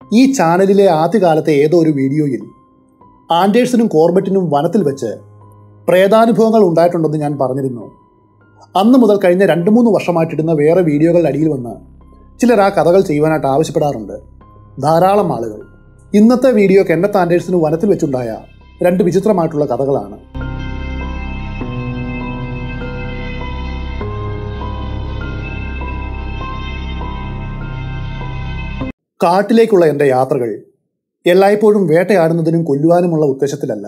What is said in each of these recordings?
ഈ ചാനലിലെ ആദ്യകാലത്തെ ഏതോ ഒരു വീഡിയോയിൽ ആൻഡേഴ്സിനും കോർബറ്റിനും വനത്തിൽ വെച്ച് പ്രേതാനുഭവങ്ങൾ ഉണ്ടായിട്ടുണ്ടെന്ന് ഞാൻ പറഞ്ഞിരുന്നു അന്ന് മുതൽ കഴിഞ്ഞ രണ്ട് മൂന്ന് വർഷമായിട്ടിടുന്ന വേറെ വീഡിയോകളുടെ അടിയിൽ വന്ന് ചിലർ ആ കഥകൾ ചെയ്യുവാനായിട്ട് ആവശ്യപ്പെടാറുണ്ട് ധാരാളം ആളുകൾ ഇന്നത്തെ വീഡിയോ കെന്നത്ത് ആൻഡേഴ്സിന് വനത്തിൽ വെച്ചുണ്ടായ രണ്ട് വിചിത്രമായിട്ടുള്ള കഥകളാണ് കാട്ടിലേക്കുള്ള എൻ്റെ യാത്രകൾ എല്ലായ്പ്പോഴും വേട്ടയാടുന്നതിനും കൊല്ലുവാനുമുള്ള ഉദ്ദേശത്തിലല്ല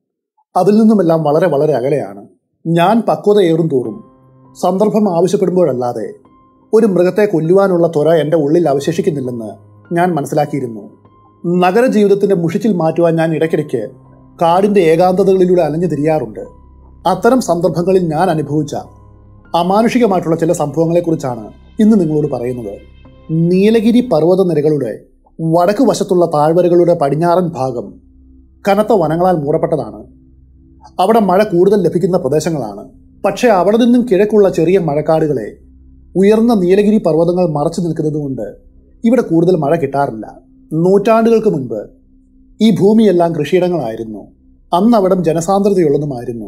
അതിൽ നിന്നുമെല്ലാം വളരെ വളരെ അകലെയാണ് ഞാൻ പക്വതയേറും തോറും സന്ദർഭം ആവശ്യപ്പെടുമ്പോഴല്ലാതെ ഒരു മൃഗത്തെ കൊല്ലുവാനുള്ള ത്വര എൻ്റെ ഉള്ളിൽ അവശേഷിക്കുന്നില്ലെന്ന് ഞാൻ മനസ്സിലാക്കിയിരുന്നു നഗര ജീവിതത്തിന്റെ മുഷിച്ചിൽ മാറ്റുവാൻ ഞാൻ ഇടയ്ക്കിടയ്ക്ക് കാടിന്റെ ഏകാന്തതകളിലൂടെ അലഞ്ഞു തിരിയാറുണ്ട് അത്തരം സന്ദർഭങ്ങളിൽ ഞാൻ അനുഭവിച്ച അമാനുഷികമായിട്ടുള്ള ചില സംഭവങ്ങളെക്കുറിച്ചാണ് ഇന്ന് നിങ്ങളോട് പറയുന്നത് നീലഗിരി പർവ്വതനിരകളുടെ വടക്ക് വശത്തുള്ള താഴ്വരകളുടെ പടിഞ്ഞാറൻ ഭാഗം കനത്ത വനങ്ങളാൽ മൂടപ്പെട്ടതാണ് അവിടെ മഴ കൂടുതൽ ലഭിക്കുന്ന പ്രദേശങ്ങളാണ് പക്ഷേ അവിടെ നിന്നും കിഴക്കുള്ള ചെറിയ മഴക്കാടുകളെ ഉയർന്ന നീലഗിരി പർവ്വതങ്ങൾ മറച്ചു നിൽക്കുന്നതുകൊണ്ട് ഇവിടെ കൂടുതൽ മഴ കിട്ടാറില്ല നൂറ്റാണ്ടുകൾക്ക് മുൻപ് ഈ ഭൂമിയെല്ലാം കൃഷിയിടങ്ങളായിരുന്നു അന്ന് അവിടം ജനസാന്ദ്രതയുള്ളതുമായിരുന്നു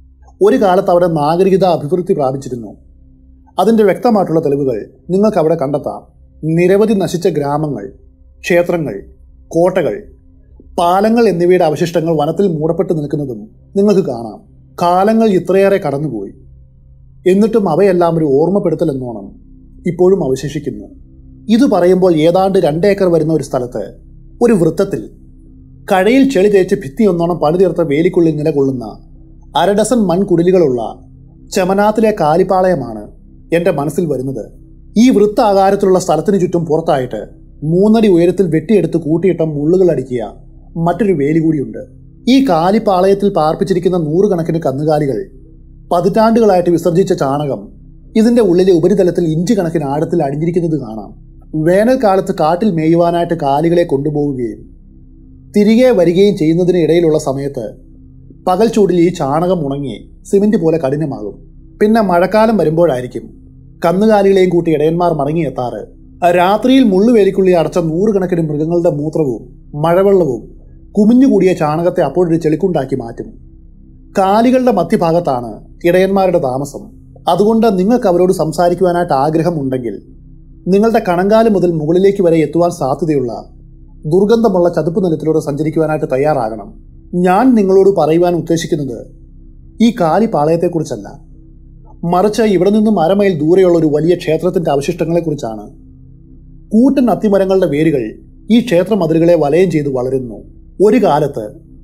ഒരു കാലത്ത് അവിടെ നാഗരികത അഭിവൃദ്ധി പ്രാപിച്ചിരുന്നു അതിൻ്റെ വ്യക്തമായിട്ടുള്ള തെളിവുകൾ നിങ്ങൾക്ക് അവിടെ കണ്ടെത്താം നിരവധി നശിച്ച ഗ്രാമങ്ങൾ ക്ഷേത്രങ്ങൾ കോട്ടകൾ പാലങ്ങൾ എന്നിവയുടെ അവശിഷ്ടങ്ങൾ വനത്തിൽ മൂടപ്പെട്ട് നിൽക്കുന്നതും നിങ്ങൾക്ക് കാണാം കാലങ്ങൾ ഇത്രയേറെ കടന്നുപോയി എന്നിട്ടും അവയെല്ലാം ഒരു ഓർമ്മപ്പെടുത്തൽ എന്നോണം ഇപ്പോഴും അവശേഷിക്കുന്നു ഇത് പറയുമ്പോൾ ഏതാണ്ട് രണ്ടേക്കർ വരുന്ന ഒരു സ്ഥലത്ത് ഒരു വൃത്തത്തിൽ കഴയിൽ ചെളി തേച്ച് ഭിത്തി ഒന്നോണം പണിതീർത്ത വേലിക്കുള്ളിൽ നിലകൊള്ളുന്ന അരഡസൻ മൺകുടിലുകളുള്ള ചമനാത്തിലെ കാലിപ്പാളയമാണ് എൻ്റെ മനസ്സിൽ വരുന്നത് ഈ വൃത്താകാരത്തിലുള്ള സ്ഥലത്തിന് ചുറ്റും പുറത്തായിട്ട് മൂന്നടി ഉയരത്തിൽ വെട്ടിയെടുത്ത് കൂട്ടിയിട്ട മുള്ളുകൾ അടിക്കുക മറ്റൊരു വേലി കൂടിയുണ്ട് ഈ കാലിപ്പാളയത്തിൽ പാർപ്പിച്ചിരിക്കുന്ന നൂറുകണക്കിന് കന്നുകാലികൾ പതിറ്റാണ്ടുകളായിട്ട് വിസർജിച്ച ചാണകം ഇതിന്റെ ഉള്ളിലെ ഉപരിതലത്തിൽ ഇഞ്ച് കണക്കിന് ആഴത്തിൽ അടിഞ്ഞിരിക്കുന്നത് കാണാം വേനൽക്കാലത്ത് കാട്ടിൽ മേയുവാനായിട്ട് കാലികളെ കൊണ്ടുപോവുകയും തിരികെ വരികയും ചെയ്യുന്നതിന് ഇടയിലുള്ള സമയത്ത് പകൽ ചൂടിൽ ഈ ചാണകം ഉണങ്ങി സിമെന്റ് പോലെ കഠിനമാകും പിന്നെ മഴക്കാലം വരുമ്പോഴായിരിക്കും കന്നുകാലികളെയും കൂട്ടി ഇടയന്മാർ മടങ്ങിയെത്താറ് രാത്രിയിൽ മുള്ളുവേലിക്കുള്ളി അടച്ച നൂറുകണക്കിന് മൃഗങ്ങളുടെ മൂത്രവും മഴവെള്ളവും കുമിഞ്ഞുകൂടിയ ചാണകത്തെ അപ്പോഴൊരു ചെളിക്കുണ്ടാക്കി മാറ്റും കാലികളുടെ മധ്യഭാഗത്താണ് ഇടയന്മാരുടെ താമസം അതുകൊണ്ട് നിങ്ങൾക്ക് അവരോട് സംസാരിക്കുവാനായിട്ട് ആഗ്രഹമുണ്ടെങ്കിൽ നിങ്ങളുടെ കണങ്കാല് മുതൽ മുകളിലേക്ക് വരെ എത്തുവാൻ സാധ്യതയുള്ള ദുർഗന്ധമുള്ള ചതുപ്പ് നിലത്തിലൂടെ സഞ്ചരിക്കുവാനായിട്ട് തയ്യാറാകണം ഞാൻ നിങ്ങളോട് പറയുവാൻ ഉദ്ദേശിക്കുന്നത് ഈ കാലി പാളയത്തെക്കുറിച്ചല്ല മറിച്ച് ഇവിടെ നിന്നും അരമൈൽ ദൂരെയുള്ള ഒരു വലിയ ക്ഷേത്രത്തിന്റെ അവശിഷ്ടങ്ങളെക്കുറിച്ചാണ് കൂറ്റൻ അത്തിമരങ്ങളുടെ വേരുകൾ ഈ ക്ഷേത്ര മതിലുകളെ വലയം ചെയ്ത് വളരുന്നു ഒരു കാലത്ത്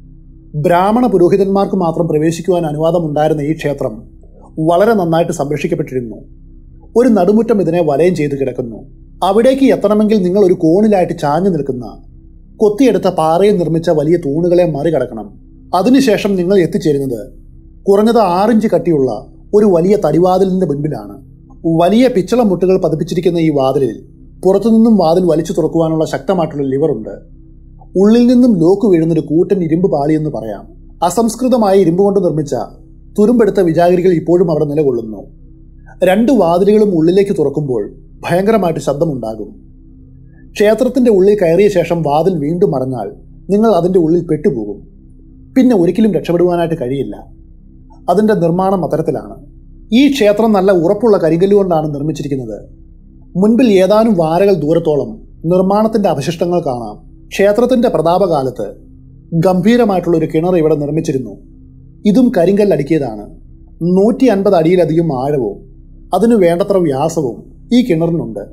ബ്രാഹ്മണ പുരോഹിതന്മാർക്ക് മാത്രം പ്രവേശിക്കുവാൻ അനുവാദമുണ്ടായിരുന്ന ഈ ക്ഷേത്രം വളരെ നന്നായിട്ട് സംരക്ഷിക്കപ്പെട്ടിരുന്നു ഒരു നടുമുറ്റം ഇതിനെ വലയം ചെയ്ത് കിടക്കുന്നു അവിടേക്ക് എത്തണമെങ്കിൽ നിങ്ങൾ ഒരു കോണിലായിട്ട് ചാഞ്ഞു നിൽക്കുന്ന കൊത്തിയെടുത്ത പാറയിൽ നിർമ്മിച്ച വലിയ തൂണുകളെ മറികടക്കണം അതിനുശേഷം നിങ്ങൾ എത്തിച്ചേരുന്നത് കുറഞ്ഞത് ആറിഞ്ച് കട്ടിയുള്ള ഒരു വലിയ തടിവാതിലിന്റെ മുൻപിലാണ് വലിയ പിച്ചള മുട്ടുകൾ പതിപ്പിച്ചിരിക്കുന്ന ഈ വാതിലിൽ പുറത്തുനിന്നും വാതിൽ വലിച്ചു തുറക്കുവാനുള്ള ശക്തമായിട്ടുള്ള ലിവറുണ്ട് ഉള്ളിൽ നിന്നും ലോക്ക് വീഴുന്നൊരു കൂറ്റൻ ഇരുമ്പ് പാളിയെന്ന് പറയാം അസംസ്കൃതമായ ഇരുമ്പ് കൊണ്ട് നിർമ്മിച്ച തുരുമ്പെടുത്ത വിജാഗിരികൾ ഇപ്പോഴും അവിടെ നിലകൊള്ളുന്നു രണ്ട് വാതിലുകളും ഉള്ളിലേക്ക് തുറക്കുമ്പോൾ ഭയങ്കരമായിട്ട് ശബ്ദമുണ്ടാകും ക്ഷേത്രത്തിന്റെ ഉള്ളിൽ കയറിയ ശേഷം വാതിൽ വീണ്ടും മടങ്ങാൽ നിങ്ങൾ അതിന്റെ ഉള്ളിൽ പെട്ടുപോകും പിന്നെ ഒരിക്കലും രക്ഷപ്പെടുവാനായിട്ട് കഴിയില്ല അതിന്റെ നിർമ്മാണം അത്തരത്തിലാണ് ഈ ക്ഷേത്രം നല്ല ഉറപ്പുള്ള കരിങ്കല്ല് കൊണ്ടാണ് നിർമ്മിച്ചിരിക്കുന്നത് മുൻപിൽ ഏതാനും വാരകൾ ദൂരത്തോളം നിർമ്മാണത്തിന്റെ അവശിഷ്ടങ്ങൾ കാണാം ക്ഷേത്രത്തിന്റെ പ്രതാപകാലത്ത് ഗംഭീരമായിട്ടുള്ള ഒരു കിണർ ഇവിടെ നിർമ്മിച്ചിരുന്നു ഇതും കരിങ്കല്ലടിക്കിയതാണ് നൂറ്റി അൻപത് അടിയിലധികം ആഴവും അതിനു വേണ്ടത്ര വ്യാസവും ഈ കിണറിനുണ്ട്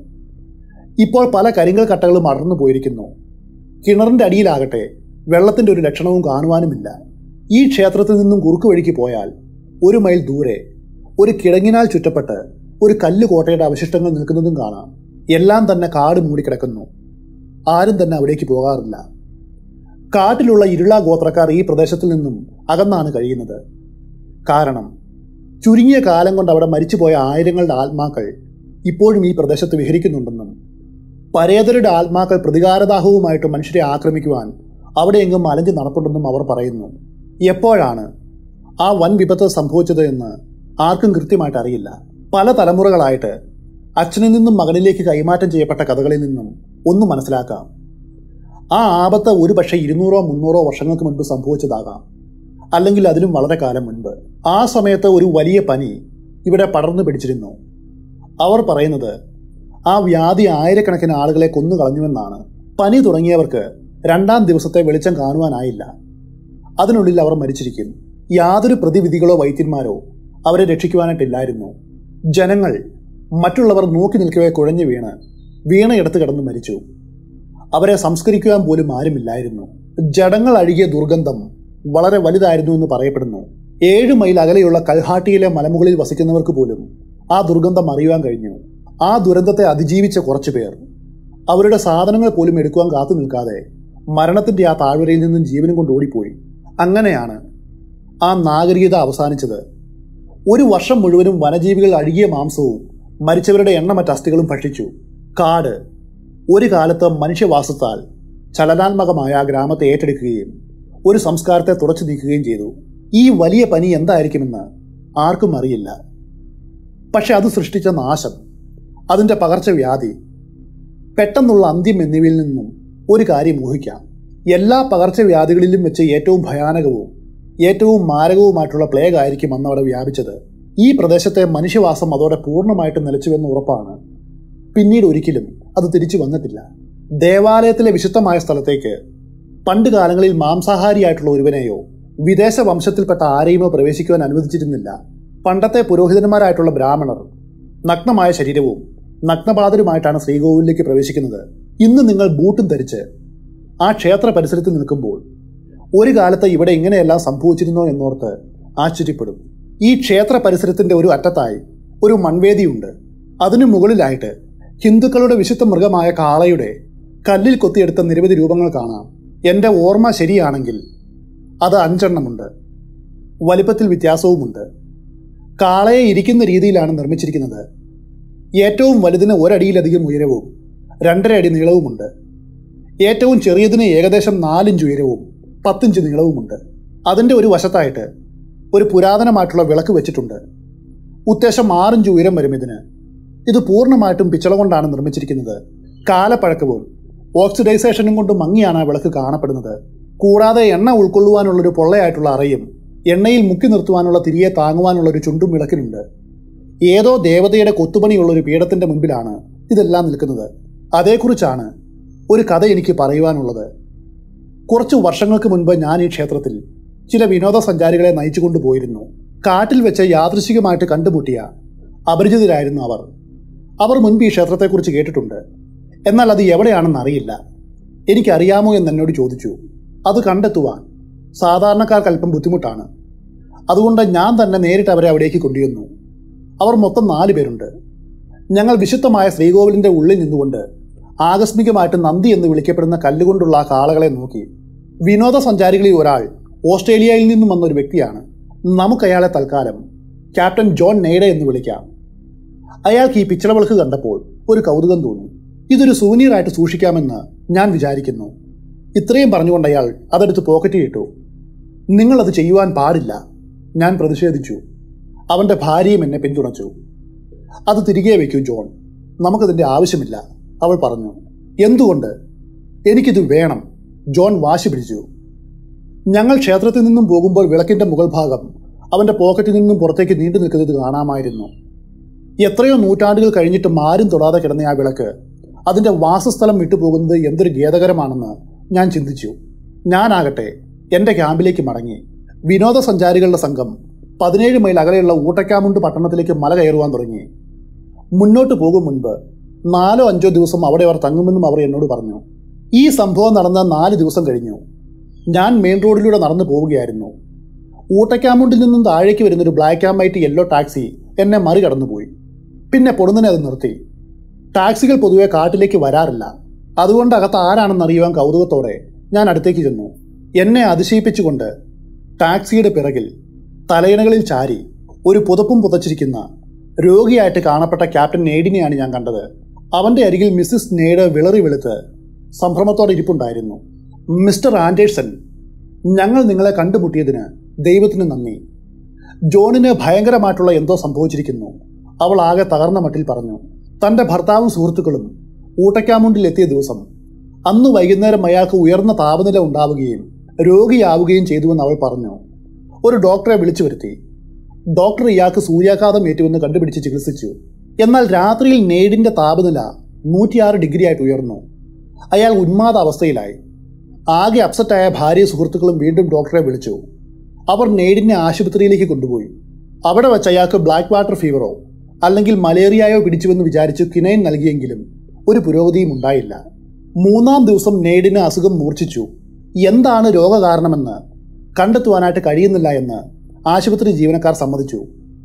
ഇപ്പോൾ പല കരിങ്കൽ കട്ടകളും അടർന്നു പോയിരിക്കുന്നു കിണറിന്റെ അടിയിലാകട്ടെ വെള്ളത്തിന്റെ ഒരു ലക്ഷണവും കാണുവാനുമില്ല ഈ ക്ഷേത്രത്തിൽ നിന്നും കുറുക്ക് വഴിക്ക് പോയാൽ ഒരു മൈൽ ദൂരെ ഒരു കിടങ്ങിനാൽ ചുറ്റപ്പെട്ട് ഒരു കല്ല് കോട്ടയുടെ അവശിഷ്ടങ്ങൾ നിൽക്കുന്നതും കാണാം എല്ലാം തന്നെ കാട് മൂടിക്കിടക്കുന്നു ആരും തന്നെ അവിടേക്ക് പോകാറില്ല കാട്ടിലുള്ള ഇരുള ഗോത്രക്കാർ ഈ പ്രദേശത്തിൽ നിന്നും അകന്നാണ് കഴിയുന്നത് കാരണം ചുരുങ്ങിയ കാലം കൊണ്ട് അവിടെ മരിച്ചുപോയ ആയിരങ്ങളുടെ ആത്മാക്കൾ ഇപ്പോഴും ഈ പ്രദേശത്ത് വിഹരിക്കുന്നുണ്ടെന്നും പരേതരുടെ ആത്മാക്കൾ പ്രതികാരദാഹവുമായിട്ട് മനുഷ്യരെ ആക്രമിക്കുവാൻ അവിടെയെങ്ങും അലഞ്ഞു നടപ്പുണ്ടെന്നും അവർ പറയുന്നു എപ്പോഴാണ് ആ വൻ വിപത്ത് സംഭവിച്ചത് എന്ന് ആർക്കും കൃത്യമായിട്ട് അറിയില്ല പല തലമുറകളായിട്ട് അച്ഛനിൽ നിന്നും മകനിലേക്ക് കൈമാറ്റം ചെയ്യപ്പെട്ട കഥകളിൽ നിന്നും ഒന്ന് മനസ്സിലാക്കാം ആ ആപത്ത് ഒരു പക്ഷേ ഇരുന്നൂറോ മുന്നൂറോ വർഷങ്ങൾക്ക് മുൻപ് സംഭവിച്ചതാകാം അല്ലെങ്കിൽ അതിലും വളരെ കാലം മുൻപ് ആ സമയത്ത് ഒരു വലിയ പനി ഇവിടെ പടർന്നു പിടിച്ചിരുന്നു അവർ പറയുന്നത് ആ വ്യാധി ആയിരക്കണക്കിന് ആളുകളെ കൊന്നു കളഞ്ഞുവെന്നാണ് പനി തുടങ്ങിയവർക്ക് രണ്ടാം ദിവസത്തെ വെളിച്ചം കാണുവാനായില്ല അതിനുള്ളിൽ അവർ മരിച്ചിരിക്കും യാതൊരു പ്രതിവിധികളോ വൈദ്യന്മാരോ അവരെ രക്ഷിക്കുവാനായിട്ടില്ലായിരുന്നു ജനങ്ങൾ മറ്റുള്ളവർ നോക്കി നിൽക്കവേ കുഴഞ്ഞു വീണ് വീണയിടത്ത് കിടന്ന് മരിച്ചു അവരെ സംസ്കരിക്കുവാൻ പോലും ആരുമില്ലായിരുന്നു ജഡങ്ങൾ അഴുകിയ ദുർഗന്ധം വളരെ വലുതായിരുന്നു എന്ന് പറയപ്പെടുന്നു ഏഴ് മൈൽ അകലെയുള്ള കൽഹാട്ടിയിലെ മലമുകളിൽ വസിക്കുന്നവർക്ക് പോലും ആ ദുർഗന്ധം അറിയുവാൻ കഴിഞ്ഞു ആ ദുരന്തത്തെ അതിജീവിച്ച കുറച്ചു പേർ അവരുടെ സാധനങ്ങൾ പോലും എടുക്കുവാൻ കാത്തു നിൽക്കാതെ മരണത്തിന്റെ ആ താഴ്വരയിൽ നിന്നും ജീവനും കൊണ്ട് ഓടിപ്പോയി അങ്ങനെയാണ് ആ നാഗരികത അവസാനിച്ചത് ഒരു വർഷം മുഴുവനും വനജീവികൾ അഴുകിയ മാംസവും മരിച്ചവരുടെ എണ്ണമറ്റ അസ്ഥികളും ഭക്ഷിച്ചു കാട് ഒരു കാലത്ത് മനുഷ്യവാസത്താൽ ചലനാത്മകമായ ആ ഗ്രാമത്തെ ഏറ്റെടുക്കുകയും ഒരു സംസ്കാരത്തെ തുടച്ചു നീക്കുകയും ചെയ്തു ഈ വലിയ പനി എന്തായിരിക്കുമെന്ന് ആർക്കും അറിയില്ല പക്ഷെ അത് സൃഷ്ടിച്ച നാശം അതിൻ്റെ പകർച്ചവ്യാധി പെട്ടെന്നുള്ള അന്ത്യം എന്നിവയിൽ നിന്നും ഒരു കാര്യം ഊഹിക്കാം എല്ലാ പകർച്ചവ്യാധികളിലും വെച്ച് ഏറ്റവും ഭയാനകവും ഏറ്റവും മാരകവുമായിട്ടുള്ള പ്ലേഗ് ആയിരിക്കും അന്ന് അവിടെ വ്യാപിച്ചത് ഈ പ്രദേശത്തെ മനുഷ്യവാസം അതോടെ പൂർണ്ണമായിട്ട് നിലച്ചുവെന്ന് ഉറപ്പാണ് പിന്നീട് ഒരിക്കലും അത് തിരിച്ചു വന്നിട്ടില്ല ദേവാലയത്തിലെ വിശുദ്ധമായ സ്ഥലത്തേക്ക് പണ്ട് കാലങ്ങളിൽ മാംസാഹാരിയായിട്ടുള്ള ഒരുവനെയോ വിദേശ വംശത്തിൽപ്പെട്ട ആരെയുമോ പ്രവേശിക്കുവാൻ അനുവദിച്ചിരുന്നില്ല പണ്ടത്തെ പുരോഹിതന്മാരായിട്ടുള്ള ബ്രാഹ്മണർ നഗ്നമായ ശരീരവും നഗ്നപാതരുമായിട്ടാണ് ശ്രീകോവിലേക്ക് പ്രവേശിക്കുന്നത് ഇന്ന് നിങ്ങൾ ബൂട്ടും ധരിച്ച് ആ ക്ഷേത്ര പരിസരത്ത് നിൽക്കുമ്പോൾ ഒരു കാലത്ത് ഇവിടെ ഇങ്ങനെയെല്ലാം സംഭവിച്ചിരുന്നോ എന്നോർത്ത് ആശ്ചര്യപ്പെടും ഈ ക്ഷേത്ര പരിസരത്തിന്റെ ഒരു അറ്റത്തായി ഒരു മൺവേദിയുണ്ട് അതിനു മുകളിലായിട്ട് ഹിന്ദുക്കളുടെ വിശുദ്ധ മൃഗമായ കാളയുടെ കല്ലിൽ കൊത്തിയെടുത്ത നിരവധി രൂപങ്ങൾ കാണാം എൻ്റെ ഓർമ്മ ശരിയാണെങ്കിൽ അത് അഞ്ചെണ്ണമുണ്ട് വലിപ്പത്തിൽ വ്യത്യാസവുമുണ്ട് കാളയെ ഇരിക്കുന്ന രീതിയിലാണ് നിർമ്മിച്ചിരിക്കുന്നത് ഏറ്റവും വലുതിന് ഒരടിയിലധികം ഉയരവും രണ്ടര അടി നീളവുമുണ്ട് ഏറ്റവും ചെറിയതിന് ഏകദേശം നാലിഞ്ച് ഉയരവും പത്തിഞ്ച് നീളവുമുണ്ട് അതിൻ്റെ ഒരു വശത്തായിട്ട് ഒരു പുരാതനമായിട്ടുള്ള വിളക്ക് വെച്ചിട്ടുണ്ട് ഉദ്ദേശം ആറിഞ്ച് ഉയരം വരും ഇതിന് ഇത് പൂർണ്ണമായിട്ടും പിച്ചള കൊണ്ടാണ് നിർമ്മിച്ചിരിക്കുന്നത് കാലപ്പഴക്കവും ഓക്സിഡൈസേഷനും കൊണ്ട് മങ്ങിയാണ് ആ വിളക്ക് കാണപ്പെടുന്നത് കൂടാതെ എണ്ണ ഉൾക്കൊള്ളുവാനുള്ളൊരു പൊള്ളയായിട്ടുള്ള അറയും എണ്ണയിൽ മുക്കി നിർത്തുവാനുള്ള തിരിയെ താങ്ങുവാനുള്ള ഒരു ചുണ്ടും വിളക്കിനുണ്ട് ഏതോ ദേവതയുടെ കൊത്തുപണിയുള്ള ഒരു പീഠത്തിന്റെ മുൻപിലാണ് ഇതെല്ലാം നിൽക്കുന്നത് അതേക്കുറിച്ചാണ് ഒരു കഥ എനിക്ക് പറയുവാനുള്ളത് കുറച്ചു വർഷങ്ങൾക്ക് മുൻപ് ഞാൻ ഈ ക്ഷേത്രത്തിൽ ചില വിനോദസഞ്ചാരികളെ നയിച്ചുകൊണ്ട് പോയിരുന്നു കാട്ടിൽ വെച്ച് യാദൃശികമായിട്ട് കണ്ടുമുട്ടിയ അപരിചിതരായിരുന്നു അവർ അവർ മുൻപ് ഈ ക്ഷേത്രത്തെക്കുറിച്ച് കേട്ടിട്ടുണ്ട് എന്നാൽ അത് എവിടെയാണെന്ന് അറിയില്ല എനിക്കറിയാമോ എന്ന് എന്നോട് ചോദിച്ചു അത് കണ്ടെത്തുവാൻ സാധാരണക്കാർക്ക് അല്പം ബുദ്ധിമുട്ടാണ് അതുകൊണ്ട് ഞാൻ തന്നെ നേരിട്ട് അവരെ അവിടേക്ക് കൊണ്ടുവന്നു അവർ മൊത്തം നാല് പേരുണ്ട് ഞങ്ങൾ വിശുദ്ധമായ ശ്രീകോവിലിന്റെ ഉള്ളിൽ നിന്നുകൊണ്ട് ആകസ്മികമായിട്ട് നന്ദി എന്ന് വിളിക്കപ്പെടുന്ന കല്ലുകൊണ്ടുള്ള ആ കാളകളെ നോക്കി വിനോദസഞ്ചാരികളിൽ ഒരാൾ ഓസ്ട്രേലിയയിൽ നിന്നും വന്ന ഒരു വ്യക്തിയാണ് നമുക്ക് അയാളെ തൽക്കാലം ക്യാപ്റ്റൻ ജോൺ നെയ്ഡ എന്ന് വിളിക്കാം അയാൾക്ക് ഈ പിച്ചള വിളക്ക് കണ്ടപ്പോൾ ഒരു കൗതുകം തോന്നി ഇതൊരു സൂനിയറായിട്ട് സൂക്ഷിക്കാമെന്ന് ഞാൻ വിചാരിക്കുന്നു ഇത്രയും പറഞ്ഞുകൊണ്ട് അയാൾ അതെടുത്ത് പോക്കറ്റിൽ ഇട്ടു നിങ്ങളത് ചെയ്യുവാൻ പാടില്ല ഞാൻ പ്രതിഷേധിച്ചു അവൻ്റെ ഭാര്യയും എന്നെ പിന്തുണച്ചു അത് തിരികെ വയ്ക്കൂ ജോൺ നമുക്കതിൻ്റെ ആവശ്യമില്ല അവൾ പറഞ്ഞു എന്തുകൊണ്ട് എനിക്കിത് വേണം ജോൺ വാശി പിടിച്ചു ഞങ്ങൾ ക്ഷേത്രത്തിൽ നിന്നും പോകുമ്പോൾ വിളക്കിന്റെ മുകൾ ഭാഗം അവന്റെ പോക്കറ്റിൽ നിന്നും പുറത്തേക്ക് നീണ്ടു നിൽക്കുന്നത് കാണാമായിരുന്നു എത്രയോ നൂറ്റാണ്ടുകൾ കഴിഞ്ഞിട്ടും ആരും തൊടാതെ കിടന്ന ആ വിളക്ക് അതിന്റെ വാസസ്ഥലം വിട്ടുപോകുന്നത് എന്തൊരു ഖേദകരമാണെന്ന് ഞാൻ ചിന്തിച്ചു ഞാനാകട്ടെ എന്റെ ക്യാമ്പിലേക്ക് മടങ്ങി വിനോദസഞ്ചാരികളുടെ സംഘം പതിനേഴ് മൈൽ അകലെയുള്ള ഊട്ടക്കാമുണ്ട് പട്ടണത്തിലേക്ക് മല കയറുവാൻ തുടങ്ങി മുന്നോട്ട് പോകും മുൻപ് നാലോ അഞ്ചോ ദിവസം അവിടെ അവർ തങ്ങുമെന്നും അവർ എന്നോട് പറഞ്ഞു ഈ സംഭവം നടന്ന നാല് ദിവസം കഴിഞ്ഞു ഞാൻ മെയിൻ റോഡിലൂടെ നടന്നു പോവുകയായിരുന്നു ഊട്ടക്കാമുണ്ടിൽ നിന്നും താഴേക്ക് വരുന്നൊരു black and white yellow taxi എന്നെ മറികടന്നുപോയി പിന്നെ പൊടുന്നനെ അത് നിർത്തി ടാക്സികൾ പൊതുവെ കാട്ടിലേക്ക് വരാറില്ല അതുകൊണ്ട് അകത്ത് ആരാണെന്ന് അറിയുവാൻ കൗതുകത്തോടെ ഞാൻ അടുത്തേക്ക് ചെന്നു എന്നെ അതിശയിപ്പിച്ചുകൊണ്ട് ടാക്സിയുടെ പിറകിൽ തലയിണകളിൽ ചാരി ഒരു പുതപ്പും പുതച്ചിരിക്കുന്ന രോഗിയായിട്ട് കാണപ്പെട്ട ക്യാപ്റ്റൻ നെയ്ഡിനെയാണ് ഞാൻ കണ്ടത് അവന്റെ അരികിൽ മിസ്സിസ് നെയ്ഡ് വിളറി വെളുത്ത് സംഭ്രമത്തോടെ ഇരിപ്പുണ്ടായിരുന്നു മിസ്റ്റർ ആൻഡേഴ്സൺ ഞങ്ങൾ നിങ്ങളെ കണ്ടുമുട്ടിയതിന് ദൈവത്തിന് നന്ദി ജോണിന് ഭയങ്കരമായിട്ടുള്ള എന്തോ സംഭവിച്ചിരിക്കുന്നു അവൾ ആകെ തകർന്ന മട്ടിൽ പറഞ്ഞു തന്റെ ഭർത്താവും സുഹൃത്തുക്കളും ഊട്ടക്കാമുണ്ടിൽ എത്തിയ ദിവസം അന്ന് വൈകുന്നേരം അയാൾക്ക് ഉയർന്ന താപനില ഉണ്ടാവുകയും രോഗിയാവുകയും ചെയ്തുവെന്ന് അവൾ പറഞ്ഞു ഒരു ഡോക്ടറെ വിളിച്ചു വരുത്തി ഡോക്ടർ ഇയാൾക്ക് സൂര്യാഘാതം ഏറ്റുവെന്ന് കണ്ടുപിടിച്ച് ചികിത്സിച്ചു എന്നാൽ രാത്രിയിൽ നേടിന്റെ താപനില നൂറ്റിയാറ് ഡിഗ്രി ആയിട്ട് ഉയർന്നു അയാൾ ഉന്മാദ അവസ്ഥയിലായി ആകെ അപ്സെറ്റായ ഭാര്യ സുഹൃത്തുക്കളും വീണ്ടും ഡോക്ടറെ വിളിച്ചു അവർ നേടിനെ ആശുപത്രിയിലേക്ക് കൊണ്ടുപോയി അവിടെ വെച്ച് അയാൾക്ക് ബ്ലാക്ക് വാട്ടർ ഫീവറോ അല്ലെങ്കിൽ മലേറിയയോ പിടിച്ചുവെന്ന് വിചാരിച്ചു കിനൈൻ നൽകിയെങ്കിലും ഒരു പുരോഗതിയും ഉണ്ടായില്ല മൂന്നാം ദിവസം നേടിന് അസുഖം മൂർച്ഛിച്ചു എന്താണ് രോഗകാരണമെന്ന് കണ്ടെത്തുവാനായിട്ട് കഴിയുന്നില്ല എന്ന് ആശുപത്രി ജീവനക്കാർ സമ്മതിച്ചു